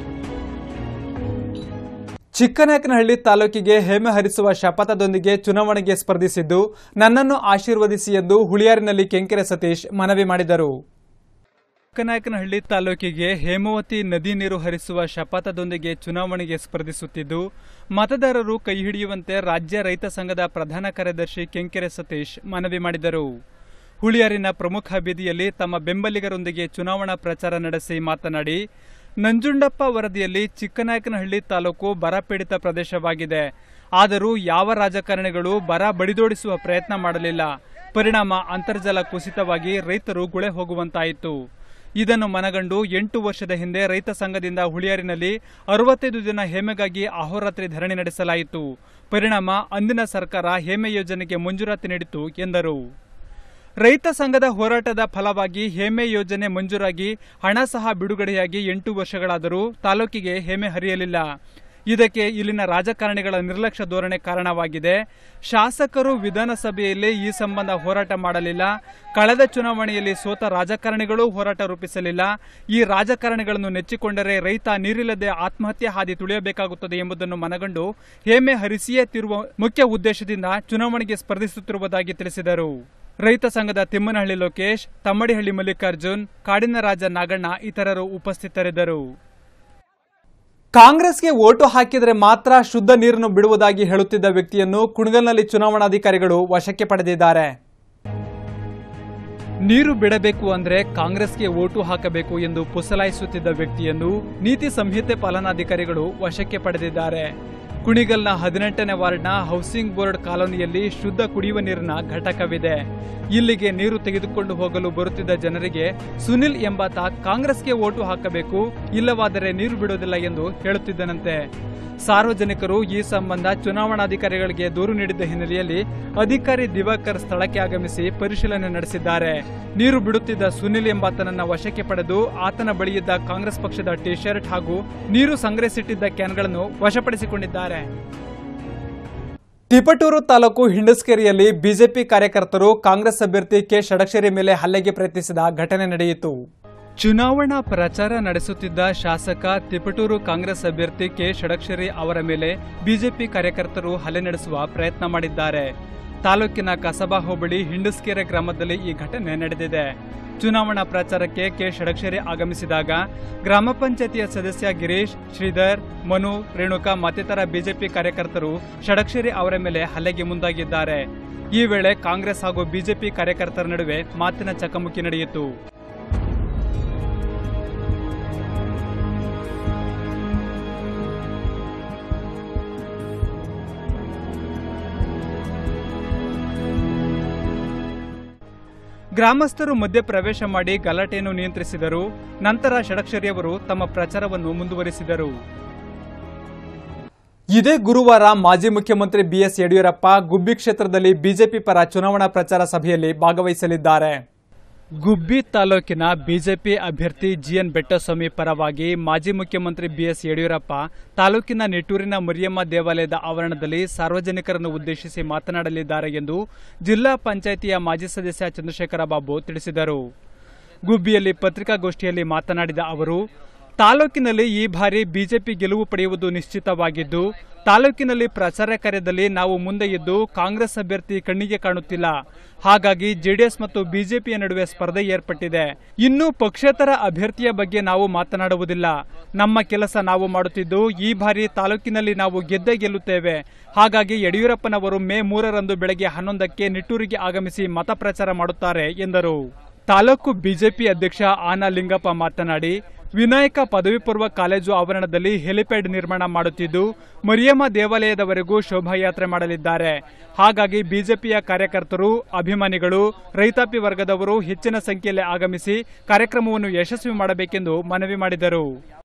ಚಿಕ್ಕನಾಯಕನಹಳ್ಳಿ ತಾಲೂಕಿಗೆ ಹೆಮ್ಮೆ ಹರಿಸುವ ಶಪಥದೊಂದಿಗೆ ಚುನಾವಣೆಗೆ ಸ್ಪರ್ಧಿಸಿದ್ದು ನನ್ನನ್ನು ಆಶೀರ್ವದಿಸಿ ಎಂದು ಹುಳಿಯಾರಿನಲ್ಲಿ ಕೆಂಕೆರೆ ಸತೀಶ್ ಮನವಿ ಮಾಡಿದರು ಚಿಕ್ಕನಾಯಕನಹಳ್ಳಿ ತಾಲೂಕಿಗೆ ಹೇಮಾವತಿ ನದಿ ನೀರು ಹರಿಸುವ ಶಪಥದೊಂದಿಗೆ ಚುನಾವಣೆಗೆ ಸ್ಪರ್ಧಿಸುತ್ತಿದ್ದು ಮತದಾರರು ಕೈ ಹಿಡಿಯುವಂತೆ ರಾಜ್ಯ ರೈತ ಸಂಘದ ಪ್ರಧಾನ ಕಾರ್ಯದರ್ಶಿ ಕೆಂಕೆರೆ ಸತೀಶ್ ಮನವಿ ಮಾಡಿದರು ಹುಳಿಯಾರಿನ ಪ್ರಮುಖ ಬೀದಿಯಲ್ಲಿ ತಮ್ಮ ಬೆಂಬಲಿಗರೊಂದಿಗೆ ಚುನಾವಣಾ ಪ್ರಚಾರ ನಡೆಸಿ ಮಾತನಾಡಿ ನಂಜುಂಡಪ್ಪ ವರದಿಯಲ್ಲಿ ಚಿಕ್ಕನಾಯಕನಹಳ್ಳಿ ತಾಲೂಕು ಬರಪೀಡಿತ ಪ್ರದೇಶವಾಗಿದೆ ಆದರೂ ಯಾವ ರಾಜಕಾರಣಿಗಳು ಬರ ಬಡಿದೋಡಿಸುವ ಪ್ರಯತ್ನ ಮಾಡಲಿಲ್ಲ ಪರಿಣಾಮ ಅಂತರ್ಜಲ ಕುಸಿತವಾಗಿ ರೈತರು ಗುಳೆ ಹೋಗುವಂತಾಯಿತು ಇದನ್ನು ಮನಗಂಡು ಎಂಟು ವರ್ಷದ ಹಿಂದೆ ರೈತ ಸಂಘದಿಂದ ಹುಳಿಯಾರಿನಲ್ಲಿ ಅರವತ್ತೈದು ದಿನ ಹೇಮೆಗಾಗಿ ಅಹೋರಾತ್ರಿ ಧರಣಿ ನಡೆಸಲಾಯಿತು ಪರಿಣಾಮ ಅಂದಿನ ಸರ್ಕಾರ ಹೇಮೆ ಯೋಜನೆಗೆ ಮಂಜೂರಾತಿ ನೀಡಿತು ಎಂದರು ರೈತ ಸಂಘದ ಹೋರಾಟದ ಫಲವಾಗಿ ಹೇಮೆ ಯೋಜನೆ ಮಂಜೂರಾಗಿ ಹಣ ಸಹ ಬಿಡುಗಡೆಯಾಗಿ ಎಂಟು ವರ್ಷಗಳಾದರೂ ತಾಲೂಕಿಗೆ ಹೇಮೆ ಹರಿಯಲಿಲ್ಲ ಇದಕ್ಕೆ ಇಲ್ಲಿನ ರಾಜಕಾರಣಿಗಳ ನಿರ್ಲಕ್ಷ್ಯ ಧೋರಣೆ ಕಾರಣವಾಗಿದೆ ಶಾಸಕರು ವಿಧಾನಸಭೆಯಲ್ಲಿ ಈ ಸಂಬಂಧ ಹೋರಾಟ ಮಾಡಲಿಲ್ಲ ಕಳೆದ ಚುನಾವಣೆಯಲ್ಲಿ ಸೋತ ರಾಜಕಾರಣಿಗಳು ಹೋರಾಟ ರೂಪಿಸಲಿಲ್ಲ ಈ ರಾಜಕಾರಣಿಗಳನ್ನು ನೆಚ್ಚಿಕೊಂಡರೆ ರೈತ ನೀರಿಲ್ಲದೆ ಆತ್ಮಹತ್ಯೆ ಹಾದಿ ತುಳಿಯಬೇಕಾಗುತ್ತದೆ ಎಂಬುದನ್ನು ಮನಗಂಡು ಹೇಮೆ ಹರಿಸಿಯೇ ತಿರುವ ಮುಖ್ಯ ಉದ್ದೇಶದಿಂದ ಚುನಾವಣೆಗೆ ಸ್ಪರ್ಧಿಸುತ್ತಿರುವುದಾಗಿ ತಿಳಿಸಿದರು ರೈತ ಸಂಘದ ತಿಮ್ಮನಹಳ್ಳಿ ಲೋಕೇಶ್ ತಮ್ಮಡಿಹಳ್ಳಿ ಮಲ್ಲಿಕಾರ್ಜುನ್ ಕಾಡಿನ ರಾಜ ನಾಗಣ್ಣ ಇತರರು ಉಪಸ್ಥಿತರಿದ್ದರು ಕಾಂಗ್ರೆಸ್ಗೆ ಓಟು ಹಾಕಿದರೆ ಮಾತ್ರ ಶುದ್ಧ ನೀರನ್ನು ಬಿಡುವುದಾಗಿ ಹೇಳುತ್ತಿದ್ದ ವ್ಯಕ್ತಿಯನ್ನು ಕುಣಗಲ್ನಲ್ಲಿ ಚುನಾವಣಾಧಿಕಾರಿಗಳು ವಶಕ್ಕೆ ಪಡೆದಿದ್ದಾರೆ ನೀರು ಬಿಡಬೇಕು ಅಂದ್ರೆ ಕಾಂಗ್ರೆಸ್ಗೆ ಓಟು ಹಾಕಬೇಕು ಎಂದು ಪುಸಲಾಯಿಸುತ್ತಿದ್ದ ವ್ಯಕ್ತಿಯನ್ನು ನೀತಿ ಸಂಹಿತೆ ಪಾಲನಾಧಿಕಾರಿಗಳು ವಶಕ್ಕೆ ಪಡೆದಿದ್ದಾರೆ ಕುಣಿಗಲ್ನ ಹದಿನೆಂಟನೇ ವಾರ್ಡ್ನ ಹೌಸಿಂಗ್ ಬೋರ್ಡ್ ಕಾಲೋನಿಯಲ್ಲಿ ಶುದ್ಧ ಕುಡಿಯುವ ನೀರಿನ ಘಟಕವಿದೆ ಇಲ್ಲಿಗೆ ನೀರು ತೆಗೆದುಕೊಂಡು ಹೋಗಲು ಬರುತ್ತಿದ್ದ ಜನರಿಗೆ ಸುನಿಲ್ ಎಂಬಾತ ಕಾಂಗ್ರೆಸ್ಗೆ ಓಟು ಹಾಕಬೇಕು ಇಲ್ಲವಾದರೆ ನೀರು ಬಿಡುವುದಿಲ್ಲ ಎಂದು ಹೇಳುತ್ತಿದ್ದನಂತೆ ಸಾರ್ವಜನಿಕರು ಈ ಸಂಬಂಧ ಚುನಾವಣಾಧಿಕಾರಿಗಳಿಗೆ ದೂರು ನೀಡಿದ್ದ ಹಿನ್ನೆಲೆಯಲ್ಲಿ ಅಧಿಕಾರಿ ದಿವಾಕರ್ ಸ್ಥಳಕ್ಕೆ ಆಗಮಿಸಿ ಪರಿಶೀಲನೆ ನಡೆಸಿದ್ದಾರೆ ನೀರು ಬಿಡುತ್ತಿದ್ದ ಸುನಿಲ್ ಎಂಬಾತನನ್ನ ವಶಕ್ಕೆ ಪಡೆದು ಆತನ ಬಳಿಯಿದ್ದ ಕಾಂಗ್ರೆಸ್ ಪಕ್ಷದ ಟಿ ಶರ್ಟ್ ಹಾಗೂ ನೀರು ಸಂಗ್ರಹಿಸಿಟ್ಟಿದ್ದ ಕ್ಯಾನ್ಗಳನ್ನು ವಶಪಡಿಸಿಕೊಂಡಿದ್ದಾರೆ ತಿಪಟೂರು ತಾಲೂಕು ಹಿಂಡಸ್ಕೆರೆಯಲ್ಲಿ ಬಿಜೆಪಿ ಕಾರ್ಯಕರ್ತರು ಕಾಂಗ್ರೆಸ್ ಅಭ್ಯರ್ಥಿ ಕೆ ಷಡಕ್ಷರಿ ಮೇಲೆ ಹಲ್ಲೆಗೆ ಪ್ರಯತ್ನಿಸಿದ ಘಟನೆ ನಡೆಯಿತು ಚುನಾವಣಾ ಪ್ರಚಾರ ನಡೆಸುತ್ತಿದ್ದ ಶಾಸಕ ತಿಪಟೂರು ಕಾಂಗ್ರೆಸ್ ಅಭ್ಯರ್ಥಿ ಕೆ ಷಡಕ್ಷರಿ ಅವರ ಮೇಲೆ ಬಿಜೆಪಿ ಕಾರ್ಯಕರ್ತರು ಹಲ್ಲೆ ನಡೆಸುವ ಪ್ರಯತ್ನ ಮಾಡಿದ್ದಾರೆ ತಾಲೂಕಿನ ಕಸಬಾ ಹೋಬಳಿ ಹಿಂಡಸ್ಕೆರೆ ಗ್ರಾಮದಲ್ಲಿ ಈ ಘಟನೆ ನಡೆದಿದೆ ಚುನಾವಣಾ ಪ್ರಚಾರಕ್ಕೆ ಕೆ ಷಡಕ್ಷರಿ ಆಗಮಿಸಿದಾಗ ಗ್ರಾಮ ಪಂಚಾಯತಿಯ ಸದಸ್ಯ ಗಿರೀಶ್ ಶ್ರೀಧರ್ ಮನು ರೇಣುಕಾ ಮತ್ತಿತರ ಬಿಜೆಪಿ ಕಾರ್ಯಕರ್ತರು ಷಡಕ್ಷರಿ ಅವರ ಮೇಲೆ ಹಲ್ಲೆಗೆ ಮುಂದಾಗಿದ್ದಾರೆ ಈ ವೇಳೆ ಕಾಂಗ್ರೆಸ್ ಹಾಗೂ ಬಿಜೆಪಿ ಕಾರ್ಯಕರ್ತರ ನಡುವೆ ಮಾತಿನ ಚಕಮಕಿ ನಡೆಯಿತು ಗ್ರಾಮಸ್ಥರು ಮಧ್ಯೆ ಪ್ರವೇಶ ಮಾಡಿ ಗಲಾಟೆಯನ್ನು ನಿಯಂತ್ರಿಸಿದರು ನಂತರ ಷಡಕ್ಷರಿಯವರು ತಮ್ಮ ಪ್ರಚಾರವನ್ನು ಮುಂದುವರಿಸಿದರು ಇದೇ ಗುರುವಾರ ಮಾಜಿ ಮುಖ್ಯಮಂತ್ರಿ ಬಿಎಸ್ ಯಡಿಯೂರಪ್ಪ ಗುಬ್ಬಿ ಕ್ಷೇತ್ರದಲ್ಲಿ ಬಿಜೆಪಿ ಪರ ಚುನಾವಣಾ ಪ್ರಚಾರ ಸಭೆಯಲ್ಲಿ ಭಾಗವಹಿಸಲಿದ್ದಾರೆ ಗುಬ್ಬಿ ತಾಲೂಕಿನ ಬಿಜೆಪಿ ಅಭ್ಯರ್ಥಿ ಜಿಎನ್ ಬೆಟ್ಟಸ್ವಾಮಿ ಪರವಾಗಿ ಮಾಜಿ ಮುಖ್ಯಮಂತ್ರಿ ಬಿಎಸ್ ಯಡಿಯೂರಪ್ಪ ತಾಲೂಕಿನ ನಿಟ್ಟೂರಿನ ಮರಿಯಮ್ಮ ದೇವಾಲಯದ ಆವರಣದಲ್ಲಿ ಸಾರ್ವಜನಿಕರನ್ನು ಉದ್ದೇಶಿಸಿ ಮಾತನಾಡಲಿದ್ದಾರೆ ಎಂದು ಜಿಲ್ಲಾ ಪಂಚಾಯಿತಿಯ ಮಾಜಿ ಸದಸ್ಯ ಚಂದ್ರಶೇಖರ ಬಾಬು ತಿಳಿಸಿದರು ಗುಬ್ಬಿಯಲ್ಲಿ ಪತ್ರಿಕಾಗೋಷ್ಠಿಯಲ್ಲಿ ಮಾತನಾಡಿದ ಅವರು ತಾಲೂಕಿನಲ್ಲಿ ಈ ಬಾರಿ ಬಿಜೆಪಿ ಗೆಲುವು ಪಡೆಯುವುದು ನಿಶ್ಚಿತವಾಗಿದ್ದು ತಾಲೂಕಿನಲ್ಲಿ ಪ್ರಚಾರ ಕಾರ್ಯದಲ್ಲಿ ನಾವು ಮುಂದೆ ಇದ್ದು ಕಾಂಗ್ರೆಸ್ ಅಭ್ಯರ್ಥಿ ಕಣ್ಣಿಗೆ ಕಾಣುತ್ತಿಲ್ಲ ಹಾಗಾಗಿ ಜೆಡಿಎಸ್ ಮತ್ತು ಬಿಜೆಪಿಯ ನಡುವೆ ಸ್ಪರ್ಧೆ ಏರ್ಪಟ್ಟಿದೆ ಇನ್ನು ಪಕ್ಷೇತರ ಅಭ್ಯರ್ಥಿಯ ಬಗ್ಗೆ ನಾವು ಮಾತನಾಡುವುದಿಲ್ಲ ನಮ್ಮ ಕೆಲಸ ನಾವು ಮಾಡುತ್ತಿದ್ದು ಈ ಬಾರಿ ತಾಲೂಕಿನಲ್ಲಿ ನಾವು ಗೆದ್ದೇ ಗೆಲ್ಲುತ್ತೇವೆ ಹಾಗಾಗಿ ಯಡಿಯೂರಪ್ಪನವರು ಮೇ ಮೂರರಂದು ಬೆಳಗ್ಗೆ ಹನ್ನೊಂದಕ್ಕೆ ನಿಟ್ಟೂರಿಗೆ ಆಗಮಿಸಿ ಮತ ಪ್ರಚಾರ ಮಾಡುತ್ತಾರೆ ಎಂದರು ತಾಲೂಕು ಬಿಜೆಪಿ ಅಧ್ಯಕ್ಷ ಆನಾ ಲಿಂಗಪ್ಪ ಮಾತನಾಡಿ ವಿನಾಯಕ ಪದವಿ ಪೂರ್ವ ಕಾಲೇಜು ಆವರಣದಲ್ಲಿ ಹೆಲಿಪ್ಯಾಡ್ ನಿರ್ಮಾಣ ಮಾಡುತ್ತಿದ್ದು ಮರಿಯಮ್ಮ ದೇವಾಲಯದವರೆಗೂ ಶೋಭಾಯಾತ್ರೆ ಮಾಡಲಿದ್ದಾರೆ ಹಾಗಾಗಿ ಬಿಜೆಪಿಯ ಕಾರ್ಯಕರ್ತರು ಅಭಿಮಾನಿಗಳು ರೈತಾಪಿ ವರ್ಗದವರು ಹೆಚ್ಚಿನ ಸಂಖ್ಯೆಯಲ್ಲಿ ಆಗಮಿಸಿ ಕಾರ್ಯಕ್ರಮವನ್ನು ಯಶಸ್ವಿ ಮಾಡಬೇಕೆಂದು ಮನವಿ ಮಾಡಿದರು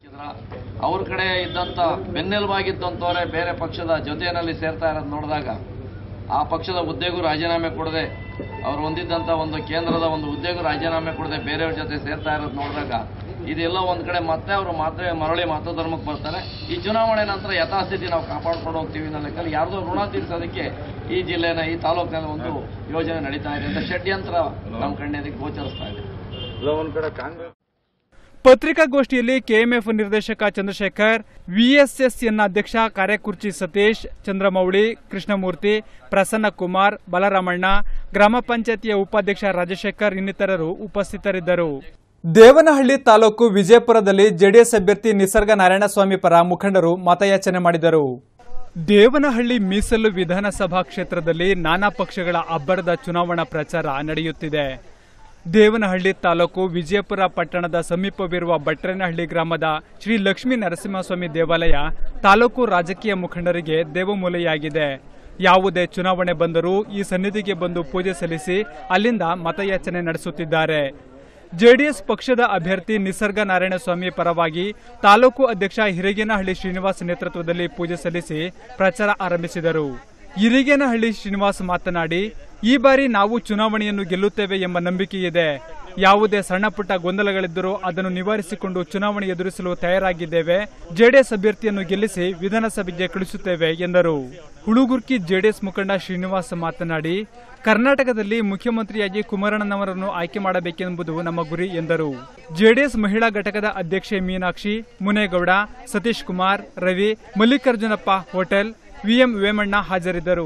ಅವ್ರ ಕಡೆ ಇದ್ದಂತ ಬೆನ್ನೆಲುಬಾಗಿದ್ದಂಥವರೇ ಬೇರೆ ಪಕ್ಷದ ಜೊತೆಯಲ್ಲಿ ಸೇರ್ತಾ ಇರೋದು ನೋಡಿದಾಗ ಆ ಪಕ್ಷದ ಹುದ್ದೆಗೂ ರಾಜೀನಾಮೆ ಕೊಡದೆ ಅವ್ರು ಹೊಂದಿದ್ದಂಥ ಒಂದು ಕೇಂದ್ರದ ಒಂದು ಹುದ್ದೆಗೂ ರಾಜೀನಾಮೆ ಕೊಡದೆ ಬೇರೆಯವ್ರ ಜೊತೆ ಸೇರ್ತಾ ಇರೋದು ನೋಡಿದಾಗ ಇದೆಲ್ಲ ಒಂದ್ ಕಡೆ ಮತ್ತೆ ಅವರು ಮಾತ್ರ ಮರಳಿ ಮತಧರ್ಮಕ್ಕೆ ಬರ್ತಾರೆ ಈ ಚುನಾವಣೆ ನಂತರ ಯಥಾಸ್ಥಿತಿ ನಾವು ಕಾಪಾಡ್ಕೊಂಡು ಹೋಗ್ತೀವಿ ಅನ್ನೋ ಲೆಕ್ಕದಲ್ಲಿ ಯಾರ್ದೋ ಋಣ ತೀರ್ಸೋದಕ್ಕೆ ಈ ಜಿಲ್ಲೆನ ಈ ತಾಲೂಕಿನಲ್ಲಿ ಒಂದು ಯೋಜನೆ ನಡೀತಾ ಇದೆ ಅಂತ ಷಡ್ಯಂತ್ರ ನಮ್ಮ ಕಣ್ಣೆದಿಗೆ ಗೋಚರಿಸ್ತಾ ಇದೆ ಒಂದ್ ಕಡೆ ಕಾಂಗ್ರೆಸ್ ಪತ್ರಿಕಾಗೋಷ್ಠಿಯಲ್ಲಿ ಕೆಎಂಎಫ್ ನಿರ್ದೇಶಕ ಚಂದ್ರಶೇಖರ್ ವಿಎಸ್ಎಸ್ಎನ್ ಅಧ್ಯಕ್ಷ ಕಾರ್ಯಕುರ್ಚಿ ಸತೀಶ್ ಚಂದ್ರಮೌಳಿ ಕೃಷ್ಣಮೂರ್ತಿ ಪ್ರಸನ್ನ ಕುಮಾರ್ ಬಲರಾಮಣ್ಣ ಗ್ರಾಮ ಪಂಚಾಯತಿಯ ಉಪಾಧ್ಯಕ್ಷ ರಾಜಶೇಖರ್ ಇನ್ನಿತರರು ಉಪಸ್ಥಿತರಿದ್ದರು ದೇವನಹಳ್ಳಿ ತಾಲೂಕು ವಿಜಯಪುರದಲ್ಲಿ ಜೆಡಿಎಸ್ ಅಭ್ಯರ್ಥಿ ನಿಸರ್ಗ ನಾರಾಯಣಸ್ವಾಮಿ ಪರ ಮುಖಂಡರು ಮತಯಾಚನೆ ಮಾಡಿದರು ದೇವನಹಳ್ಳಿ ಮೀಸಲು ವಿಧಾನಸಭಾ ಕ್ಷೇತ್ರದಲ್ಲಿ ನಾನಾ ಪಕ್ಷಗಳ ಅಬ್ಬರದ ಚುನಾವಣಾ ಪ್ರಚಾರ ನಡೆಯುತ್ತಿದೆ ದೇವನಹಳ್ಳಿ ತಾಲೂಕು ವಿಜಯಪುರ ಪಟ್ಟಣದ ಸಮೀಪವಿರುವ ಭಟ್ರೇನಹಳ್ಳಿ ಗ್ರಾಮದ ಶ್ರೀ ಲಕ್ಷ್ಮೀ ನರಸಿಂಹಸ್ವಾಮಿ ದೇವಾಲಯ ತಾಲೂಕು ರಾಜಕೀಯ ಮುಖಂಡರಿಗೆ ದೇವಮೂಲೆಯಾಗಿದೆ ಯಾವುದೇ ಚುನಾವಣೆ ಬಂದರೂ ಈ ಸನ್ನಿಧಿಗೆ ಬಂದು ಪೂಜೆ ಸಲ್ಲಿಸಿ ಅಲ್ಲಿಂದ ಮತಯಾಚನೆ ನಡೆಸುತ್ತಿದ್ದಾರೆ ಜೆಡಿಎಸ್ ಪಕ್ಷದ ಅಭ್ಯರ್ಥಿ ನಿಸರ್ಗ ನಾರಾಯಣಸ್ವಾಮಿ ಪರವಾಗಿ ತಾಲೂಕು ಅಧ್ಯಕ್ಷ ಹಿರಿಗೇನಹಳ್ಳಿ ಶ್ರೀನಿವಾಸ್ ನೇತೃತ್ವದಲ್ಲಿ ಪೂಜೆ ಸಲ್ಲಿಸಿ ಪ್ರಚಾರ ಆರಂಭಿಸಿದರು ಹಿರಿಗೇನಹಳ್ಳಿ ಶ್ರೀನಿವಾಸ್ ಮಾತನಾಡಿ ಈ ಬಾರಿ ನಾವು ಚುನಾವಣೆಯನ್ನು ಗೆಲ್ಲುತ್ತೇವೆ ಎಂಬ ನಂಬಿಕೆ ಇದೆ ಯಾವುದೇ ಸಣ್ಣ ಪುಟ್ಟ ಗೊಂದಲಗಳಿದ್ದರೂ ಅದನ್ನು ನಿವಾರಿಸಿಕೊಂಡು ಚುನಾವಣೆ ಎದುರಿಸಲು ತಯಾರಾಗಿದ್ದೇವೆ ಜೆಡಿಎಸ್ ಅಭ್ಯರ್ಥಿಯನ್ನು ಗೆಲ್ಲಿಸಿ ವಿಧಾನಸಭೆಗೆ ಕಳಿಸುತ್ತೇವೆ ಎಂದರು ಹುಳುಗುರ್ಕಿ ಜೆಡಿಎಸ್ ಮುಖಂಡ ಶ್ರೀನಿವಾಸ್ ಮಾತನಾಡಿ ಕರ್ನಾಟಕದಲ್ಲಿ ಮುಖ್ಯಮಂತ್ರಿಯಾಗಿ ಕುಮಾರಣ್ಣನವರನ್ನು ಆಯ್ಕೆ ಮಾಡಬೇಕೆಂಬುದು ನಮ್ಮ ಗುರಿ ಎಂದರು ಜೆಡಿಎಸ್ ಮಹಿಳಾ ಘಟಕದ ಅಧ್ಯಕ್ಷೆ ಮೀನಾಕ್ಷಿ ಮುನೇಗೌಡ ಸತೀಶ್ ಕುಮಾರ್ ರವಿ ಮಲ್ಲಿಕಾರ್ಜುನಪ್ಪ ಹೋಟೆಲ್ ವಿಎಂ ವೇಮಣ್ಣ ಹಾಜರಿದ್ದರು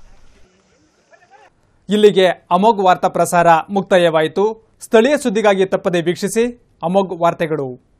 ಇಲ್ಲಿಗೆ ಅಮೋಘ್ ವಾರ್ತಾ ಪ್ರಸಾರ ಮುಕ್ತಾಯವಾಯಿತು ಸ್ಥಳೀಯ ಸುದ್ದಿಗಾಗಿ ತಪ್ಪದೆ ವೀಕ್ಷಿಸಿ ಅಮೋಘ್ ವಾರ್ತೆಗಳು